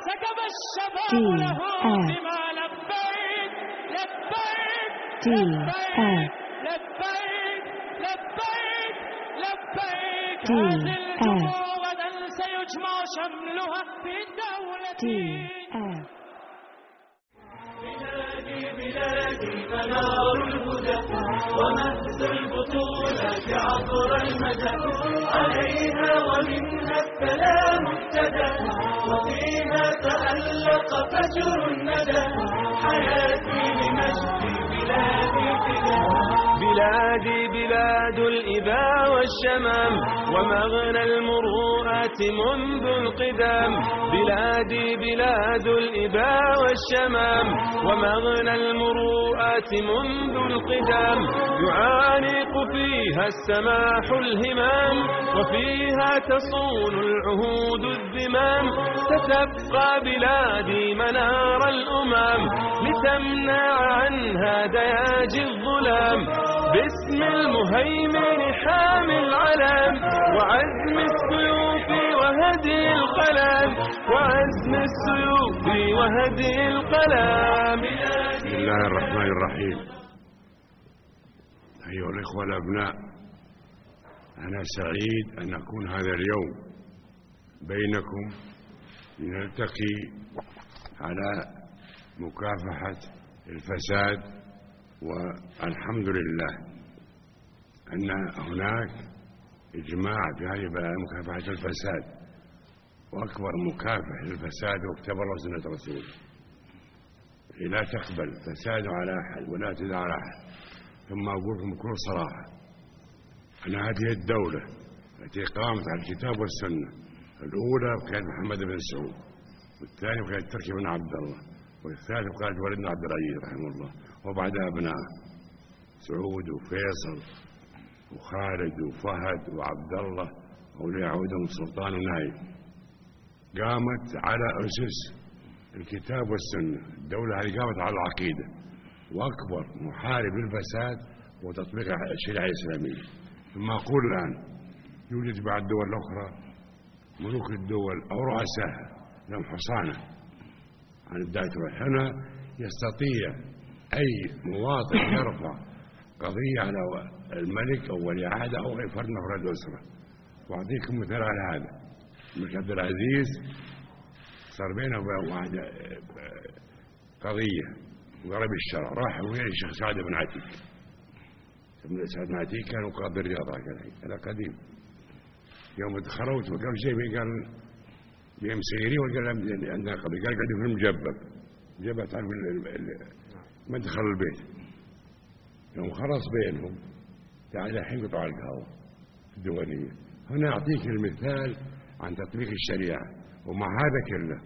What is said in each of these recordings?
سكب الشباب له بما لبيك لبيك لبيك لبيك لبيك لبيك هذه الجموع غدا سيجمع شملها في دولتي بلادي بلادي منار الهدى ومهد البطولة عبر المدى عليها ومنها السلام ابتدى وفيها تألق فجر الندى حياتي لمجد بلادي فدا بلادي بلاد الإباء والشمام ومغنى المروءات منذ القدام بلادي بلاد الإباء والشمام ومغنى المروءات منذ القدام يعانق فيها السماح الهمام وفيها تصون العهود الذمام ستبقى بلادي منار الأمام لتمنع عنها دياجي الظلام باسم المهيمن حامي العلم وعزم السيوف وهدي القلم وعزم السيوف وهدي القلم بسم الله الرحمن الرحيم أيها الإخوة الأبناء أنا سعيد أن أكون هذا اليوم بينكم لنلتقي على مكافحة الفساد والحمد لله أن هناك إجماع في هذه مكافحة الفساد وأكبر مكافح للفساد واكتب الله سنة رسوله لا تقبل فساد على أحد ولا تدع على أحد ثم أقول لكم بكل صراحة أن هذه الدولة التي قامت على الكتاب والسنة الأولى كانت محمد بن سعود والثانية كانت تركي بن عبد الله والثالثة كانت ولدنا عبد العزيز رحمه الله وبعدها أبناء سعود وفيصل وخالد وفهد وعبد الله أولياء عودهم سلطان ونايف قامت على أسس الكتاب والسنة الدولة هذه قامت على العقيدة وأكبر محارب للفساد وتطبيق الشريعة الإسلامية ثم أقول الآن يوجد بعض الدول الأخرى ملوك الدول أو رؤساء لهم حصانة عن الدعوة هنا يستطيع أي مواطن يرفع قضية على الملك أو ولي عهد أو أي فرد من أفراد الأسرة وأعطيكم مثال على هذا الملك عبد العزيز صار بينه وبين واحد قضية وقرب الشرع راح ويا الشيخ سعد بن عتيق سعد بن عتيق كان قاضي الرياض هذا قديم يوم دخلوت وقال شيء قال بيم سيري وقال عندنا قضية قال قاعدين في المجبب مجبب تعرف مدخل البيت يوم خلص بينهم تعال الحين قطع القهوة الديوانية هنا أعطيك المثال عن تطبيق الشريعة ومع هذا كله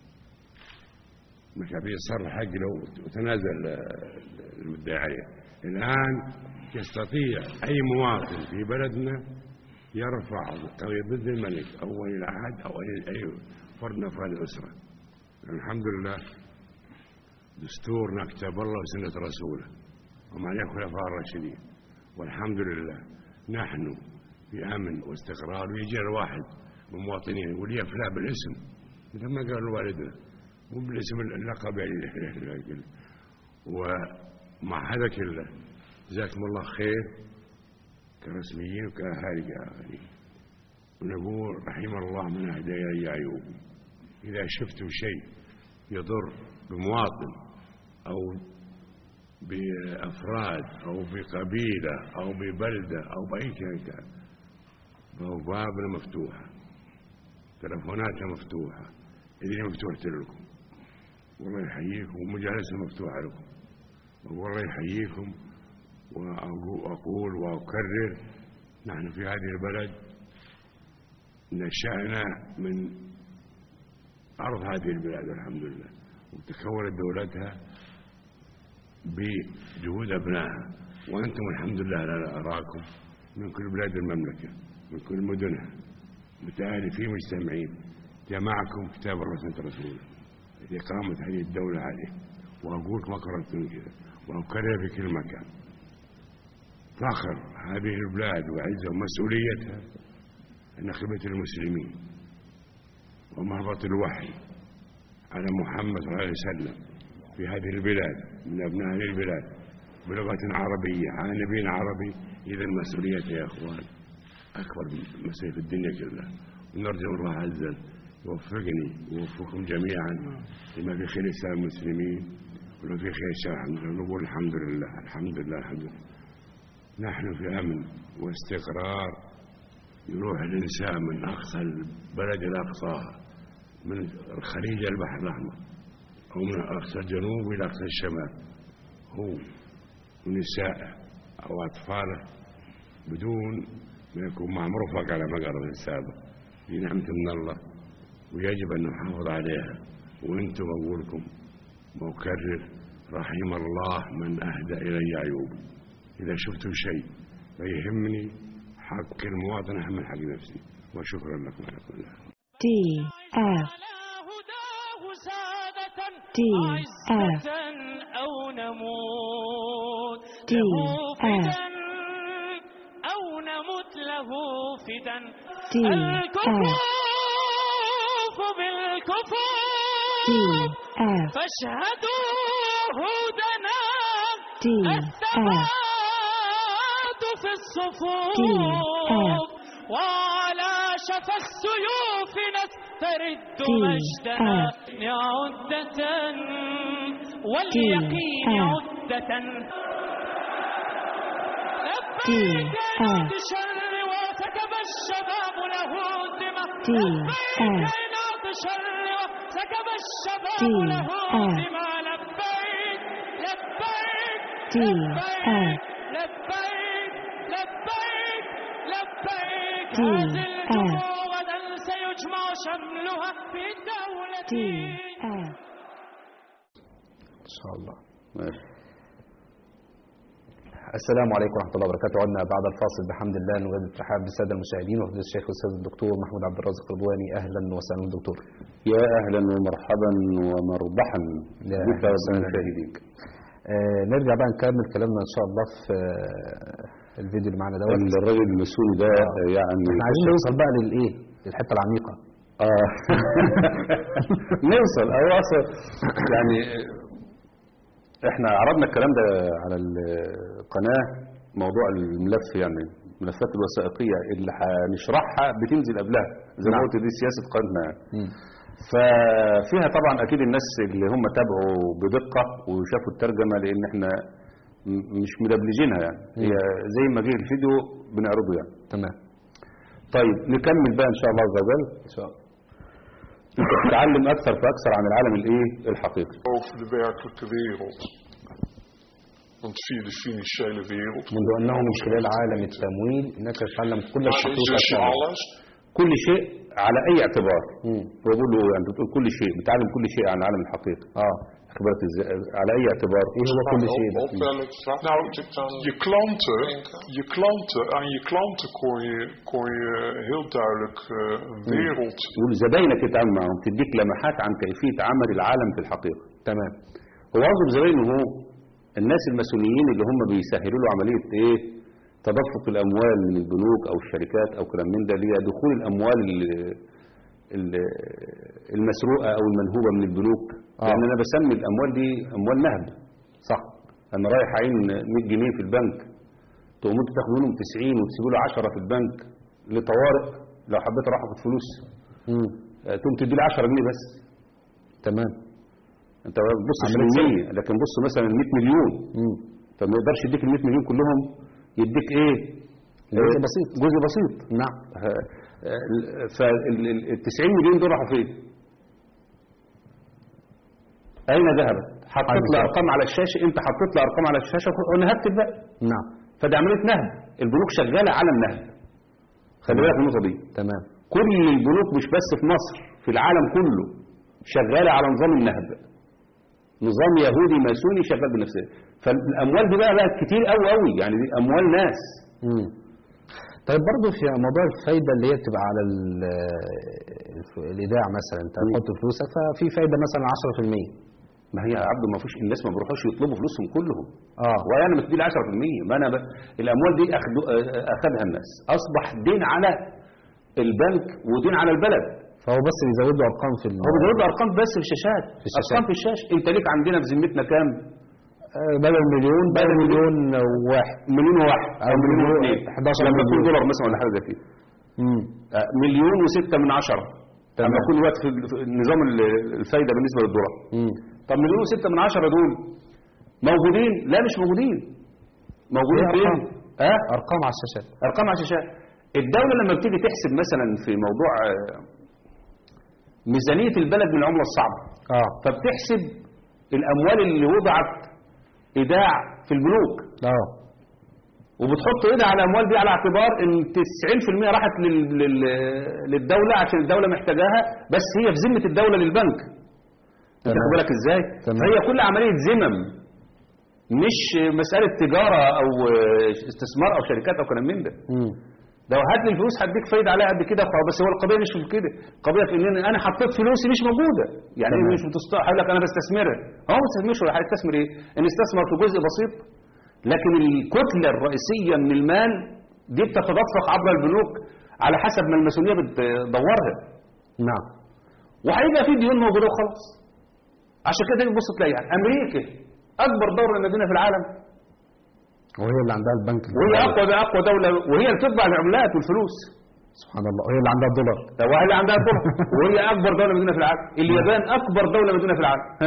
مكابيل صار الحق له وتنازل المدعية الآن يستطيع أي مواطن في بلدنا يرفع قضية ضد الملك أو ولي العهد أو أي فرد من أفراد الأسرة الحمد لله دستورنا كتاب الله وسنة رسوله وما الخلفاء الراشدين والحمد لله نحن في أمن واستقرار ويجي الواحد من المواطنين يقول لي فلان بالاسم مثل ما قال والدنا مو بالاسم اللقب يعني ومع هذا كله جزاكم الله خير كرسميين وكأهالي كأهالي ونقول رحم الله من أهدى يا أيوب إذا شفتوا شيء يضر بمواطن أو بأفراد أو بقبيلة أو ببلدة أو بأي كان فهو بابنا مفتوحة تلفوناتنا مفتوحة إذن مفتوحة لكم والله يحييكم ومجالسنا مفتوحة لكم والله يحييكم وأقول وأكرر نحن في هذه البلد نشأنا من أرض هذه البلاد الحمد لله وتكونت دولتها بجهود أبنائها وأنتم الحمد لله لا أراكم من كل بلاد المملكة من كل مدنها متآلفين مجتمعين جمعكم كتاب الرسول رسوله لإقامة هذه الدولة عليه وأقول ما قررت من كذا وأكرر في كل مكان فخر هذه البلاد وعزة ومسؤوليتها أن خدمة المسلمين ومهبط الوحي على محمد صلى الله عليه وسلم في هذه البلاد من أبناء هذه البلاد بلغة عربية على نبي عربي إذا المسؤولية يا أخوان أكبر مسؤولية في الدنيا كلها ونرجو الله عز وجل يوفقني ويوفقكم جميعا لما في خير الإسلام المسلمين ولو في خير الشرع نقول الحمد لله الحمد لله الحمد لله نحن في أمن واستقرار يروح الإنسان من أقصى البلد إلى أقصاها من الخليج إلى البحر الأحمر أو من أقصى الجنوب إلى أقصى الشمال هو ونسائه أو أطفاله بدون ما يكون معهم رفق على مقرب السابق في نعمة من الله ويجب أن نحافظ عليها وأنتم أقولكم مكرر رحم الله من أهدى إلي عيوبي إذا شفتم شيء لا يهمني حق المواطن أهم من حق نفسي وشكرا لكم على كل حال D F D F أو نموت D F أو نمت له فدا D F الكفوف D بالكفوف F فاشهدوا هدنا D F الثبات في الصفوف وعلى شفا السيوف نسترد D مجدنا F عدة واليقين D F عدة D F شر وسكب الشباب له الدماء D F لبيك شر وسكب الشباب D له F الدماء لبيك لبيك D F لبيك لبيك لبيك D هذه F الجموع غدا سيجمع شملها في دولة D F ان شاء الله ماشي السلام عليكم ورحمه الله وبركاته عدنا بعد الفاصل بحمد الله نجدد الترحاب بالساده المشاهدين وفضيله الشيخ الاستاذ الدكتور محمود عبد الرازق الرضواني اهلا وسهلا دكتور يا أهلا ومرحبا ومربحا يا بك أهلا وسهلا. وبمشاهديك آه نرجع بقى نكمل كلامنا ان شاء الله في آه الفيديو اللي معانا دوت الراجل المسؤول ده يعني احنا عايزين نوصل بقى للايه للحته العميقه آه نوصل أو أصل يعني احنا عرضنا الكلام ده على القناة موضوع الملف يعني الملفات الوثائقية اللي هنشرحها بتنزل قبلها زي ما نعم. قلت دي سياسة قناتنا يعني. مم. ففيها طبعا اكيد الناس اللي هم تابعوا بدقة وشافوا الترجمة لان احنا م- مش مدبلجينها يعني هي زي ما جه الفيديو بنعرضه يعني تمام طيب نكمل بقى ان شاء الله عز وجل ان شاء الله انت بتتعلم اكثر فاكثر عن العالم الايه الحقيقي over de werkelijke wereld. Want via de financiële wereld. منذ انه من خلال عالم التمويل انك تتعلم كل Maar الحقيقه is je الشرعية. alles. كل شيء على اي اعتبار مم. بقول له يعني بتقول كل شيء بتعلم كل شيء عن العالم الحقيقي اه اخبارك ازاي على اي اعتبار ايه هو كل شيء ده Op welk vlak? Nou, je klanten, je klanten, aan je klanten kon je, kon je heel duidelijk eh, een wereld يقول زباينك تتعامل معهم تديك لمحات عن كيفيه عمل العالم في الحقيقه تمام هو قصده بزباينه هو الناس المسؤولين اللي هم بيسهلوا له عمليه ايه تدفق الاموال من البنوك او الشركات او كلام من ده اللي هي دخول الاموال ال- ال- المسروقه او المنهوبه من البنوك آه. لان انا بسمي الاموال دي اموال نهب صح انا رايح عين 100 جنيه في البنك تقوم انت تاخد منهم 90 وتسيبوا له 10 في البنك لطوارئ لو حبيت اروح اخد فلوس مم. آه، تقوم تدي لي 10 جنيه بس تمام انت بص عملية في 100 لكن بص مثلا 100 مليون مم. فما يقدرش يديك ال 100 مليون كلهم يديك ايه جزء آه، بسيط. جزء بسيط نعم فال 90 مليون دول راحوا فين اين ذهبت حطيت لي بالظبط. ارقام على الشاشه انت حطيت لي ارقام على الشاشه ونهبت الباقي نعم فدي عمليه نهب البنوك شغاله على النهب خلي بالك من النقطه دي تمام كل البنوك مش بس في مصر في العالم كله شغاله على نظام النهب نظام يهودي ماسوني شغال بنفس فالاموال دي بقى بقى كتير قوي قوي يعني دي اموال ناس مم. طيب برضه في موضوع الفايدة اللي هي بتبقى على ال- الف- الإيداع مثلا أنت هتحط فلوسك ففي فايدة مثلا 10% ما هي يا عبد ما فيش الناس ما بيروحوش يطلبوا فلوسهم كلهم اه وانا مدي لي 10% ما انا ب... الاموال دي أخدو... اخذها الناس اصبح دين على البنك ودين على البلد فهو بس بيزود له ارقام في ال- هو بيزود له ارقام بس في الشاشات في الشاشات. ارقام في الشاشه انت ليك عندنا في ذمتنا كام آه، بدل مليون بدل بدل مليون واحد مليون وواحد أو او مليون مليون- واثنين 11 لما يكون مليون. دولار مثلا ولا حاجه زي كده مم. آه، مليون وستة من عشرة تمام. لما يكون الوقت في في نظام ال- الفايدة بالنسبة للدولار مم. طب مليون وستة من عشرة دول موجودين لا مش موجودين موجودين إيه فين أرقام؟ اه ارقام على الشاشات ارقام على الشاشات الدولة لما بتيجي تحسب مثلا في موضوع آه، ميزانية البلد من العملة الصعبة اه فبتحسب الأموال اللي وضعت إيداع في البنوك اه وبتحط ايدها على الاموال دي على اعتبار ان 90% راحت لل... لل... للدوله عشان الدوله محتاجاها بس هي في ذمه الدوله للبنك تمام. تاخد بالك ازاي تمام. فهي كل عمليه ذمم مش مساله تجاره او استثمار او شركات او كلام من ده مم. لو هات لي الفلوس هديك فايده عليها قد كده وخلاص. بس هو القضيه مش في كده القضيه في ان انا حطيت فلوسي مش موجوده يعني تمام. مش بتست هقول لك انا بستثمرها هو ما بتستثمرش ولا هيستثمر ايه ان استثمر في جزء بسيط لكن الكتله الرئيسيه من المال دي بتتدفق عبر البنوك على حسب ما الماسونيه بتدورها نعم وهيبقى في ديون موجوده وخلاص عشان كده تبص تلاقي يعني امريكا اكبر دوله مدينه في العالم وهي اللي عندها البنك وهي اقوى اقوى دوله وهي اللي بتطبع العملات والفلوس سبحان الله وهي اللي عندها الدولار طب وهي اللي عندها الدولار وهي اكبر دوله مدينه في العالم اليابان اكبر دوله مدينه في العالم ها.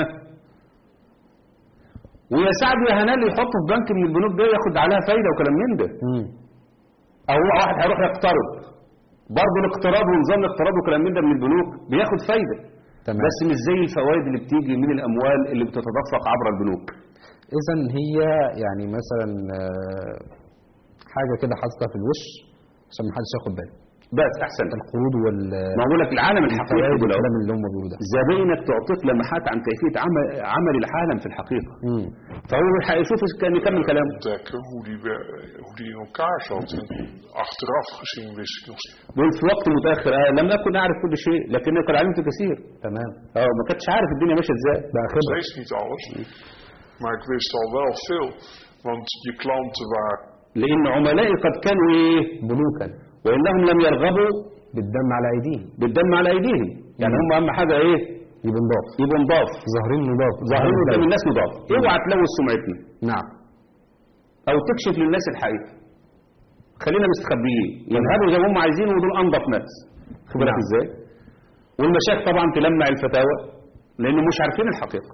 ويا سعد يا هنال يحط في بنك من البنوك ده ياخد عليها فايده وكلام من ده مم. او هو واحد هيروح يقترض برضه الاقتراض ونظام الاقتراض وكلام من ده من البنوك بياخد فايده تمام بس مش زي الفوائد اللي بتيجي من الاموال اللي بتتدفق عبر البنوك اذا هي يعني مثلا آه، حاجه كده حاططها في الوش عشان ما حدش ياخد باله بس احسن القروض وال ما بقول لك العالم الحقيقي الفوائد دول والكلام اللي هم بيقولوا ده زباينك تعطيك لمحات عن كيفيه عمل عمل العالم في الحقيقه مم. فهو هيشوف كان يكمل كلامه ontdekken hoe die, wer- hoe die in elkaar zat. En achteraf gezien wist ik nog steeds. بيقول في وقت متاخر آه لم اكن اعرف كل شيء لكني قد علمت كثير تمام اه ما كنتش عارف الدنيا ماشيه ازاي ده Nog خبره steeds niet alles. Maar ik wist al wel veel. Want je klanten waren لان عملائي قد كانوا ايه بنوكا وانهم لم يرغبوا بالدم على ايديهم بالدم على ايديهم يعني هم اهم حاجه ايه يبقى نضاف يبقوا نضاف ظاهرين نضاف ظاهرين قدام الدولة. الناس نضاف اوعى تلوث سمعتنا نعم او تكشف للناس الحقيقه خلينا مستخبيين ينهبوا زي ما هم عايزين ودول انضف ناس خد بالك نعم. ازاي والمشايخ طبعا تلمع الفتاوى لانه مش عارفين الحقيقه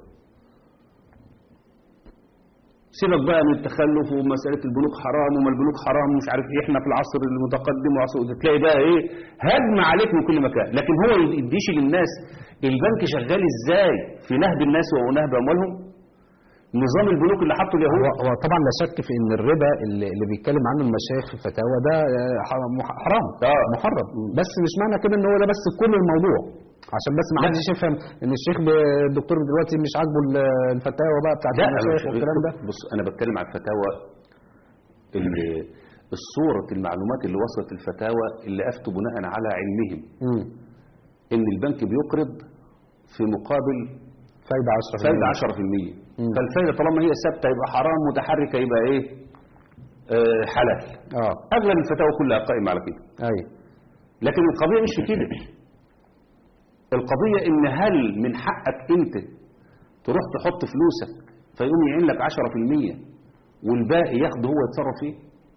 سيبك بقى من التخلف ومسألة البنوك حرام وما البنوك حرام مش عارف ايه احنا في العصر المتقدم وعصر تلاقي بقى ايه هجم عليك من كل مكان لكن هو يديش للناس البنك شغال ازاي في نهب الناس ونهب اموالهم نظام البنوك اللي حطه اليهود هو هو طبعا لا شك في ان الربا اللي, اللي بيتكلم عنه المشايخ في الفتاوى ده آه، ح- مح- حرام آه. محرم بس مش معنى كده ان هو ده بس كل الموضوع عشان بس ما لا. حدش يفهم ان الشيخ ب- الدكتور دلوقتي مش عاجبه ال- الفتاوى بقى بتاعت لا المشايخ أنا- والكلام ده بص انا بتكلم عن الفتاوى اللي الصورة المعلومات اللي وصلت الفتاوى اللي افتوا بناء على علمهم مم. ان البنك بيقرض في مقابل فايده 10 فايدة 10% مم. فالفايدة طالما هي ثابتة يبقى حرام متحركة يبقى ايه آه حلال اه اغلب الفتاوى كلها قائمة على كده ايوه لكن القضية مش في كده القضية ان هل من حقك انت تروح تحط فلوسك فيقوم يعين لك 10% والباقي ياخده هو يتصرف فيه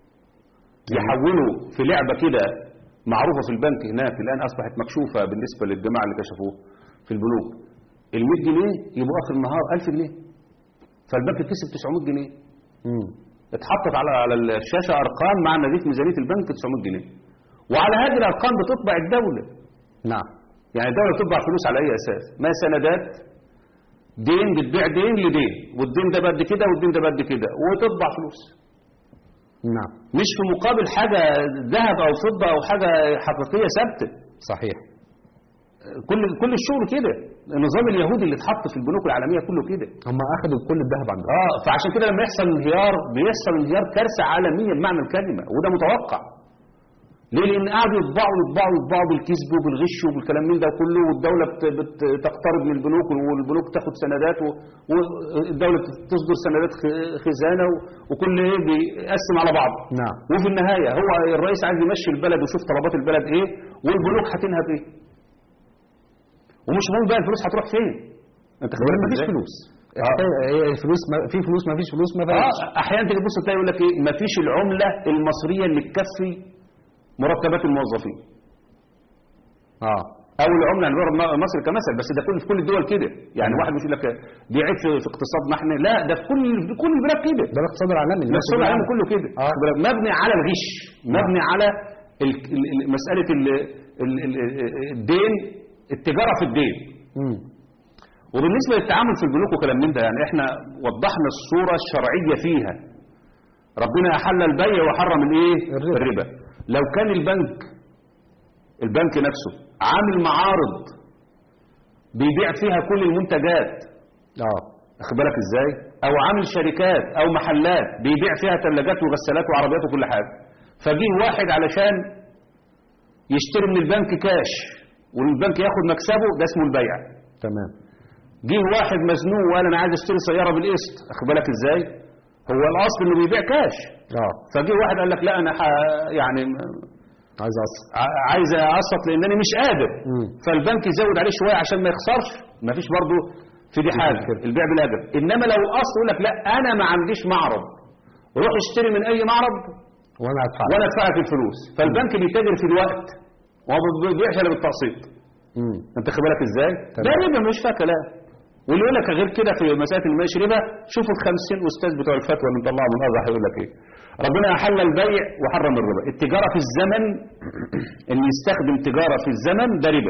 يحوله في لعبة كده معروفة في البنك هناك الآن أصبحت مكشوفة بالنسبة للجماعة اللي كشفوه في البنوك ال 100 جنيه يبقوا آخر النهار 1000 جنيه فالبنك كسب 900 جنيه مم. اتحطت على على الشاشة أرقام مع نزيف ميزانية البنك 900 جنيه وعلى هذه الأرقام بتطبع الدولة نعم يعني الدولة بتطبع فلوس على أي أساس ما سندات دين بتبيع دين لدين والدين ده بقد كده والدين ده بقد كده وتطبع فلوس نعم مش في مقابل حاجة ذهب أو فضة أو حاجة حقيقية ثابتة صحيح كل كل الشغل كده النظام اليهودي اللي اتحط في البنوك العالمية كله كده هم اخذوا كل الذهب عندهم اه فعشان كده لما يحصل انهيار بيحصل انهيار كارثة عالمية بمعنى الكلمة وده متوقع ليه؟ لأن قعدوا يطبعوا يطبعوا يطبعوا بالكذب وبالغش وبالكلام من ده كله والدولة بت- بت- تقترض من البنوك والبنوك تاخد سندات و- والدولة تصدر سندات خ- خزانة و- وكل ايه بيقسم على بعض نعم وفي النهاية هو الرئيس عايز يمشي البلد ويشوف طلبات البلد ايه والبنوك هتنهب ايه ومش مهم بقى الفلوس هتروح فين انت خد بالك مفيش إزاي؟ فلوس آه. هي الفلوس ما في فلوس ما فيش فلوس ما فيش اه احيانا تيجي تبص تلاقي يقول لك ايه مفيش العمله المصريه اللي تكفي مرتبات الموظفين اه او العمله عندنا م- مصر كمثل بس ده كل في كل الدول كده يعني واحد مش يقول لك دي عيب في في اقتصادنا احنا لا ده في كل في كل البلاد كده ده الاقتصاد العالمي الاقتصاد العالمي كله كده آه. خد بالك، مبني على الغش مبني على ال- ال- ال- مساله ال- ال- ال- الدين التجاره في الدين مم. وبالنسبة للتعامل في البنوك وكلام من ده يعني احنا وضحنا الصورة الشرعية فيها ربنا أحل البيع وحرم الايه الربا. الربا لو كان البنك البنك نفسه عامل معارض بيبيع فيها كل المنتجات اه واخد بالك ازاي او عامل شركات او محلات بيبيع فيها ثلاجات وغسالات وعربيات وكل حاجه فجه واحد علشان يشتري من البنك كاش والبنك ياخد مكسبه ده اسمه البيع تمام جه واحد مزنوق وقال انا عايز اشتري سياره بالقسط اخد بالك ازاي هو الاصل انه بيبيع كاش اه فجه واحد قال لك لا انا ح... يعني عايز اصل ع- عايز اقسط لانني مش قادر مم. فالبنك يزود عليه شويه عشان ما يخسرش ما فيش برضه في دي حاجه مشكلة. البيع بالاجل انما لو الاصل يقول لك لا انا ما عنديش معرض روح اشتري من اي معرض وانا هدفع وانا ادفع لك الفلوس فالبنك بيتاجر في الوقت وهو ما بيبيعش الا بالتقسيط مم. انت خد بالك ازاي تمام. ده ربا مش فيها كلام واللي يقول لك غير كده في مساله الماشي ربا شوفوا ال 50 استاذ بتوع الفتوى اللي مطلعوا من الازهر هيقول لك ايه ربنا احل البيع وحرم الربا التجاره في الزمن ان يستخدم تجاره في الزمن ده ربا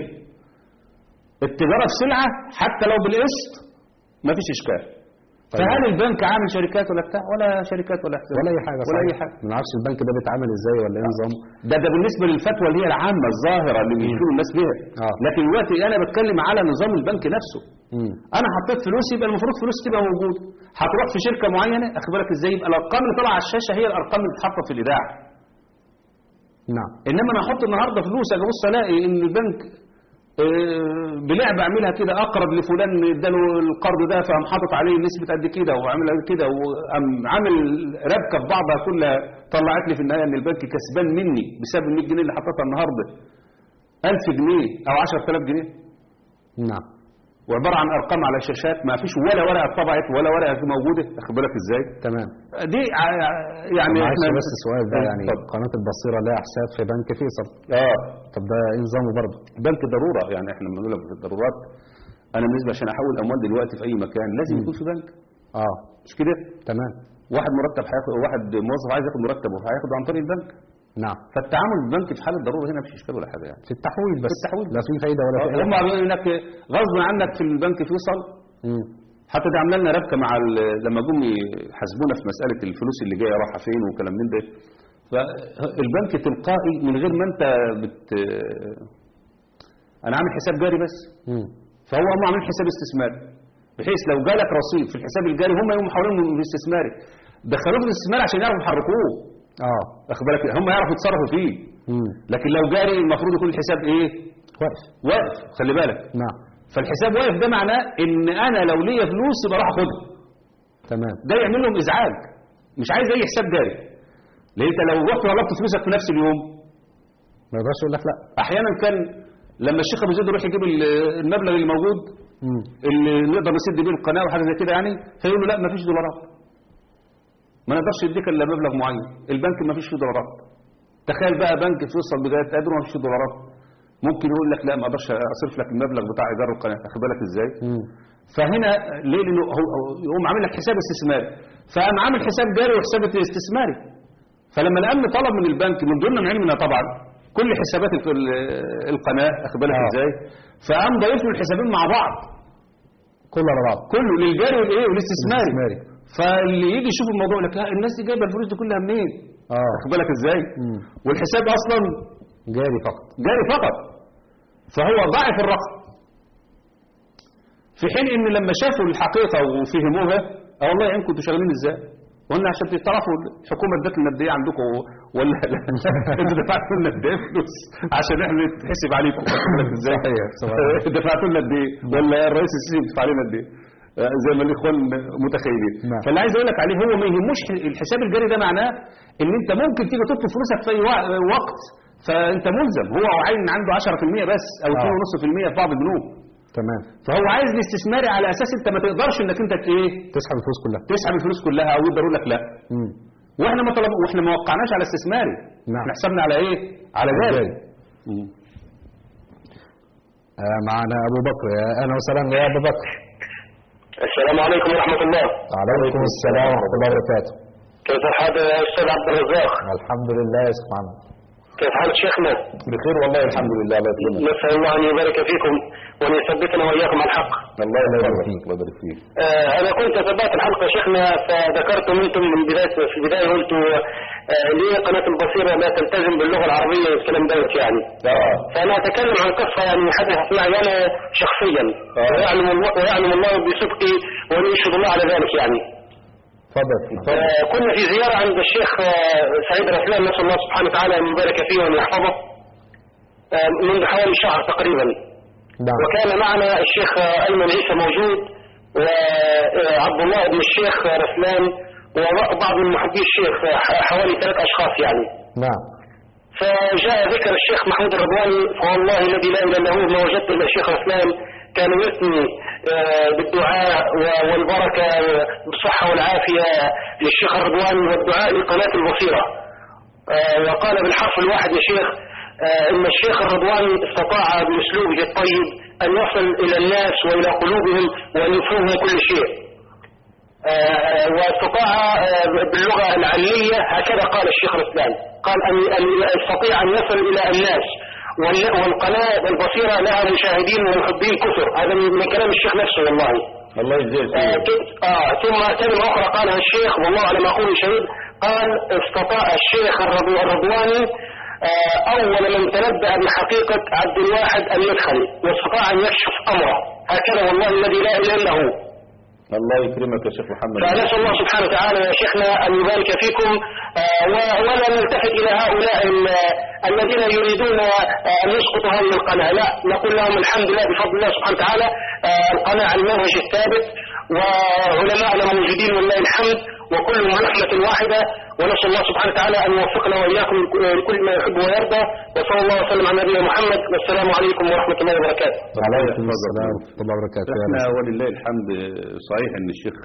التجاره في سلعه حتى لو بالقسط مفيش اشكال طيب. فهل البنك عامل شركات ولا بتاع ولا شركات ولا حساب ولا اي حاجه ولا اي صحيح. حاجه ما نعرفش البنك ده بيتعامل ازاي ولا ايه نظامه ده ده بالنسبه للفتوى اللي هي العامه الظاهره اللي بيشيلوا الناس بيها آه. لكن دلوقتي انا بتكلم على نظام البنك نفسه مم. انا حطيت فلوس يبقى المفروض فلوس تبقى موجوده هتروح في شركه معينه اخد بالك ازاي يبقى الارقام اللي طالعه على الشاشه هي الارقام اللي بتتحط في الاذاعه نعم انما انا احط النهارده فلوس اجي ابص الاقي ان البنك آه، بلعبه اعملها كده اقرب لفلان اداله القرض ده فقام حاطط عليه نسبه قد كده وعامل قد كده وقام عامل ربكه في بعضها كلها طلعت لي في النهايه ان البنك كسبان مني بسبب ال 100 جنيه اللي حطيتها النهارده 1000 جنيه او 10000 جنيه نعم وعباره عن ارقام على الشاشات ما فيش ولا ورقه اتطبعت ولا ورقه موجوده واخد بالك ازاي تمام دي ع- يعني معلش احنا بس السؤال ده يعني اتفضل. قناه البصيره لها حساب في بنك فيصل اه طب ده ايه نظامه برضه بنك ضروره يعني احنا بنقول لك في الضرورات انا بالنسبه عشان احول اموال دلوقتي في اي مكان لازم يكون في بنك اه مش كده تمام واحد مرتب هياخد واحد موظف عايز ياخد مرتبه هياخده عن طريق البنك نعم فالتعامل بالبنك في حاله ضروره هنا مفيش اشكال ولا حاجه يعني في التحويل بس في التحويل لا في فايده ولا في آه، اي هم عاملين انك غصب عنك في البنك فيصل مم. حتى ده عملنا لنا ربكه مع ال- لما جم يحاسبونا في مساله الفلوس اللي جايه رايحه فين وكلام من ده فالبنك تلقائي من غير ما انت بت انا عامل حساب جاري بس مم. فهو هم عاملين حساب استثماري بحيث لو جالك رصيد في الحساب الجاري هم يقوموا محولينه من الاستثماري دخلوه في الاستثماري عشان يعرفوا يحركوه اه واخد بالك هم يعرفوا يتصرفوا فيه مم. لكن لو جاري المفروض يكون الحساب ايه كويس واقف خلي بالك نعم فالحساب واقف ده معناه ان انا لو ليا فلوس يبقى راح اخدها تمام ده يعمل لهم ازعاج مش عايز اي حساب جاري لان انت لو رحت طلبت فلوسك في نفس اليوم ما يقدرش يقول لك لا احيانا كان لما الشيخ ابو زيد يروح يجيب ال- المبلغ اللي موجود مم. اللي نقدر نسد بيه القناه وحاجه زي كده يعني فيقول له لا ما فيش دولارات ما نقدرش نديك الا مبلغ معين البنك ما فيش فيه دولارات تخيل بقى بنك فيصل بدايه قادر ما فيش فيه دولارات ممكن يقول لك لا ما اقدرش اصرف لك المبلغ بتاع ايجار القناه واخد بالك ازاي مم. فهنا ليه لانه هو هو يقوم عامل لك حساب استثماري فقام عامل حساب جاري وحساب استثماري فلما الامن طلب من البنك من ضمن علمنا طبعا كل حسابات ال- ال- القناه واخد بالك آه. ازاي فقام ضايف له الحسابين مع بعض كله على بعض كله للجاري والايه والاستثماري الاستثماري. فاللي يجي يشوف الموضوع يقول لك لا الناس دي جايبه الفلوس دي كلها منين اه واخد بالك ازاي مم. والحساب اصلا جاري فقط جاري فقط فهو ضاعف الرقم في حين ان لما شافوا الحقيقه وفهموها اه والله يا كنتوا شغالين ازاي قلنا عشان تعرفوا الحكومه ادت لنا قد ايه عندكم ولا لا انتوا دفعتوا لنا قد ايه فلوس عشان احنا نتحسب عليكم واخد بالك ازاي صحيح، صحيح. دفعتوا لنا قد ايه ولا الرئيس السيسي بيدفع لنا قد ايه آه، زي ما الاخوان متخيلين نعم. فاللي عايز اقول لك عليه هو ما يهموش الحساب الجاري ده معناه ان انت ممكن تيجي تطلب فلوسك في اي وق- وقت فانت ملزم هو عين عنده 10% بس او آه. 2.5% في بعض البنوك تمام فهو عايز الاستثماري على اساس انت ما تقدرش انك انت ت- ايه تسحب الفلوس كلها تسحب الفلوس كلها او يقدر يقول لك لا مم. واحنا ما طلب واحنا ما وقعناش على استثماري نعم. احنا حسبنا على ايه على ذلك جاري. آه معنا ابو بكر يا اهلا وسهلا يا ابو بكر السلام عليكم ورحمة الله عليكم السلام ورحمه الله وبركاته كيف الحال يا أستاذ عبد الرزاق الحمد لله سبحانه كيف حال شيخنا بخير والله الحمد لله الله يكرمك نسأل الله أن يبارك فيكم وأن يثبتنا وإياكم على الحق الله يبارك يبارك فيك الله يبارك فيك آه أنا كنت تابعت الحلقة يا شيخنا فذكرتم أنتم من بداية في البداية قلتوا آه ليه قناة البصيرة لا تلتزم باللغة العربية والكلام دوت يعني اه فأنا أتكلم عن قصة يعني حدثت معي أنا شخصيا ويعلم الله ويعلم الله بصدقي وأن يشهد الله على ذلك يعني اتفضل آه، كنا في زيارة عند الشيخ آه، سعيد رسلان نسأل الله سبحانه وتعالى أن يبارك فيه وأن يحفظه آه، منذ حوالي شهر تقريبا نعم وكان معنا الشيخ آه، أيمن عيسى موجود وعبد الله بن الشيخ آه، رسلان وبعض من محبي الشيخ آه، ح- حوالي ثلاث أشخاص يعني نعم فجاء ذكر الشيخ محمود الرضواني فوالله الذي لا اله الا هو ما وجدت الا الشيخ رسلان كان يثني آه، بالدعاء و- والبركه بالصحه والعافيه للشيخ الرضواني والدعاء لقناه البصيره آه، وقال بالحرف الواحد يا شيخ آه، ان الشيخ الرضواني استطاع باسلوبه الطيب ان يصل الى الناس والى قلوبهم وان يفهمهم كل شيء آه، واستطاع آه، باللغة العلمية هكذا قال الشيخ الإسلام قال أن أن يستطيع أن يصل إلى الناس وال- والقناة البصيرة لها مشاهدين ومحبين كثر هذا من من كلام الشيخ نفسه والله الله يجزيه آه، خير ت- آه ثم كلمة أخرى قالها الشيخ والله على ما أقول شهيد قال استطاع الشيخ الرضو- الرضواني آه، أول من تنبأ بحقيقة عبد الواحد أن يدخل واستطاع أن يكشف أمره هكذا والله الذي لا إله إلا هو الله يكرمك يا شيخ محمد فنسأل الله سبحانه وتعالى يا شيخنا أن يبارك فيكم آه، و- ولا نلتفت إلى هؤلاء ال- الذين يريدون آه، أن يسقطوا هذه القناة لا نقول لهم الحمد لله بفضل الله سبحانه وتعالى آه، القناة على المنهج الثابت وعلماءنا موجودين ولله الحمد وكلهم رحمة واحدة ونسأل الله سبحانه وتعالى أن يوفقنا وإياكم لكل ما يحب ويرضى وصلى الله وسلم على نبينا محمد والسلام عليكم ورحمة الله وبركاته عليكم يحفظك. السلام ورحمه الله وبركاته يا احنا رسول. ولله الحمد صحيح ان الشيخ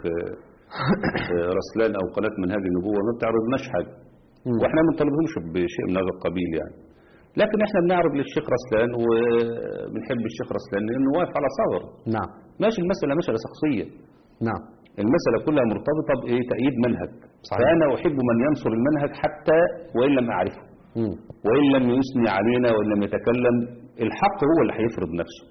رسلان او قناه منهاج النبوه ما بتعرضناش حاجه واحنا ما بنطالبهمش بشيء من هذا القبيل يعني لكن احنا بنعرض للشيخ رسلان وبنحب الشيخ رسلان لانه واقف على ثغر نعم ماشي المساله مساله شخصيه نعم المساله كلها مرتبطه بايه تأييد منهج صحيح. فانا احب من ينصر المنهج حتى وان لم اعرفه مم. وإن لم يثني علينا وإن لم يتكلم الحق هو اللي هيفرض نفسه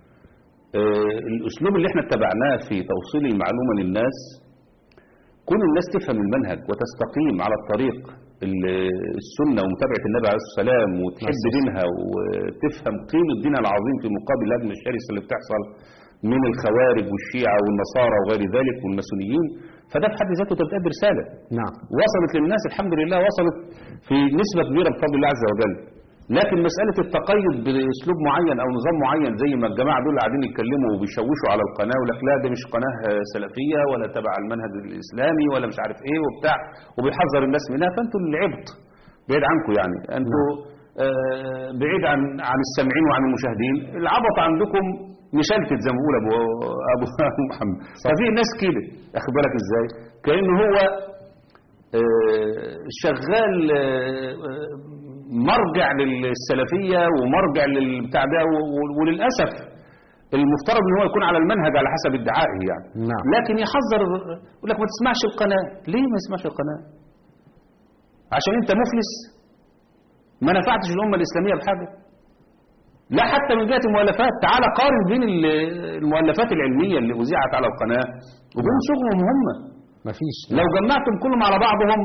آه، الأسلوب اللي احنا اتبعناه في توصيل المعلومة للناس كل الناس تفهم المنهج وتستقيم على الطريق ال- السنة ومتابعة النبي عليه الصلاة والسلام وتحب دينها وتفهم قيمة دينها العظيم في مقابل الهجمة الشرسة اللي بتحصل من الخوارج والشيعة والنصارى وغير ذلك والماسونيين فده في حد ذاته تبقى رسالة نعم وصلت للناس الحمد لله وصلت في نسبة كبيرة بفضل الله عز وجل لكن مسألة التقيد بأسلوب معين أو نظام معين زي ما الجماعة دول قاعدين يتكلموا وبيشوشوا على القناة ويقول لك لا ده مش قناة سلفية ولا تبع المنهج الإسلامي ولا مش عارف إيه وبتاع وبيحذر الناس منها فأنتوا اللي عبط بعيد عنكم يعني أنتوا آه، بعيد عن عن السامعين وعن المشاهدين العبط عندكم مشلتت زي ما بيقول ابو ابو أبو محمد ففي ناس كده اخد بالك ازاي كانه هو آه، شغال آه، آه، مرجع للسلفية ومرجع للبتاع ده و- و- وللأسف المفترض ان هو يكون على المنهج على حسب ادعائه يعني نعم. لكن يحذر يقول لك ما تسمعش القناة ليه ما يسمعش القناة عشان انت مفلس ما نفعتش الأمة الإسلامية بحاجة لا حتى من جهة المؤلفات تعال قارن بين ال- المؤلفات العلمية اللي أذيعت على القناة وبين شغلهم هم مفيش لو جمعتم كلهم على بعضهم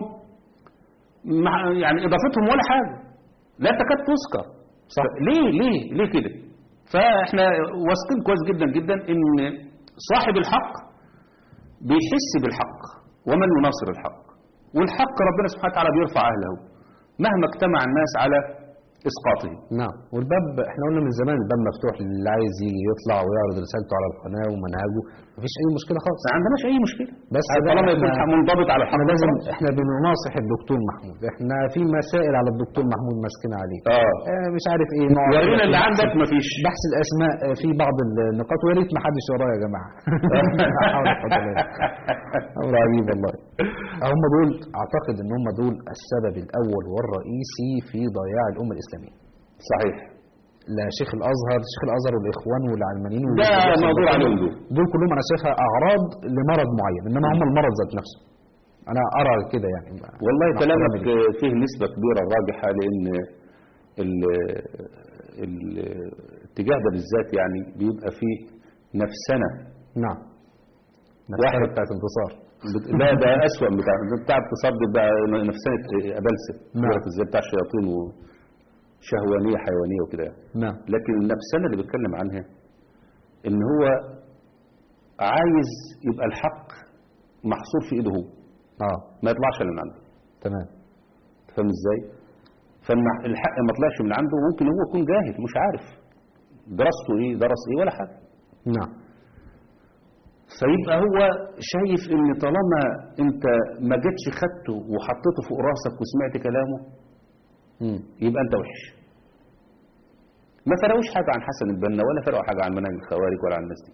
مع يعني اضافتهم ولا حاجه لا تكاد تذكر صح. ليه ليه ليه كده فاحنا واثقين كويس جدا جدا ان صاحب الحق بيحس بالحق ومن يناصر الحق والحق ربنا سبحانه وتعالى بيرفع اهله مهما اجتمع الناس على اسقاطه نعم والباب احنا قلنا من زمان الباب مفتوح للي عايز يجي يطلع ويعرض رسالته على القناة ومنهجه مفيش اي مشكله خالص ما عندناش اي مشكله بس طالما ده يكون احنا- منضبط على الحق احنا لازم خلاص. احنا بنناصح الدكتور محمود احنا في مسائل على الدكتور محمود ماسكين عليه اه آه، مش عارف ايه نقعد ورينا كده اللي في عندك بحث- مفيش بحث الاسماء آه، في بعض النقاط ويا ريت ما حدش ورايا يا جماعه لا حول ولا قوة إلا بالله. امر عجيب والله هم دول اعتقد ان هم دول السبب الاول والرئيسي في ضياع الامه الاسلاميه صحيح لا شيخ الازهر شيخ الازهر والاخوان والعلمانيين ده والناس موضوع اللي عليهم دول. دول دول كلهم انا شايفها اعراض لمرض معين انما هم المرض ذات نفسه انا ارى كده يعني والله مع كلامك احترامي ليك. فيه نسبة كبيرة راجحة لأن ال- ال- الاتجاه ده بالذات يعني بيبقى فيه نفسنة نعم واحد. واحد بتاعت انتصار بت- لا ده أسوأ من بتاع بتاع اتصال بقى نفسنة أبلسة نعم. ازاي بتاع الشياطين وشهوانية حيوانية وكده يعني. نعم لكن النفسنة اللي بيتكلم عنها إن هو عايز يبقى الحق محصور في إيده هو اه ما يطلعش اللي من عنده تمام فاهم ازاي فالحق ما طلعش من عنده ممكن هو يكون جاهل مش عارف درسته ايه درس ايه ولا حاجه نعم فيبقى هو شايف ان طالما انت ما جيتش خدته وحطيته فوق راسك وسمعت كلامه مم. يبقى انت وحش ما فرقوش حاجه عن حسن البنا ولا فرقوا حاجه عن منهج الخوارج ولا عن الناس دي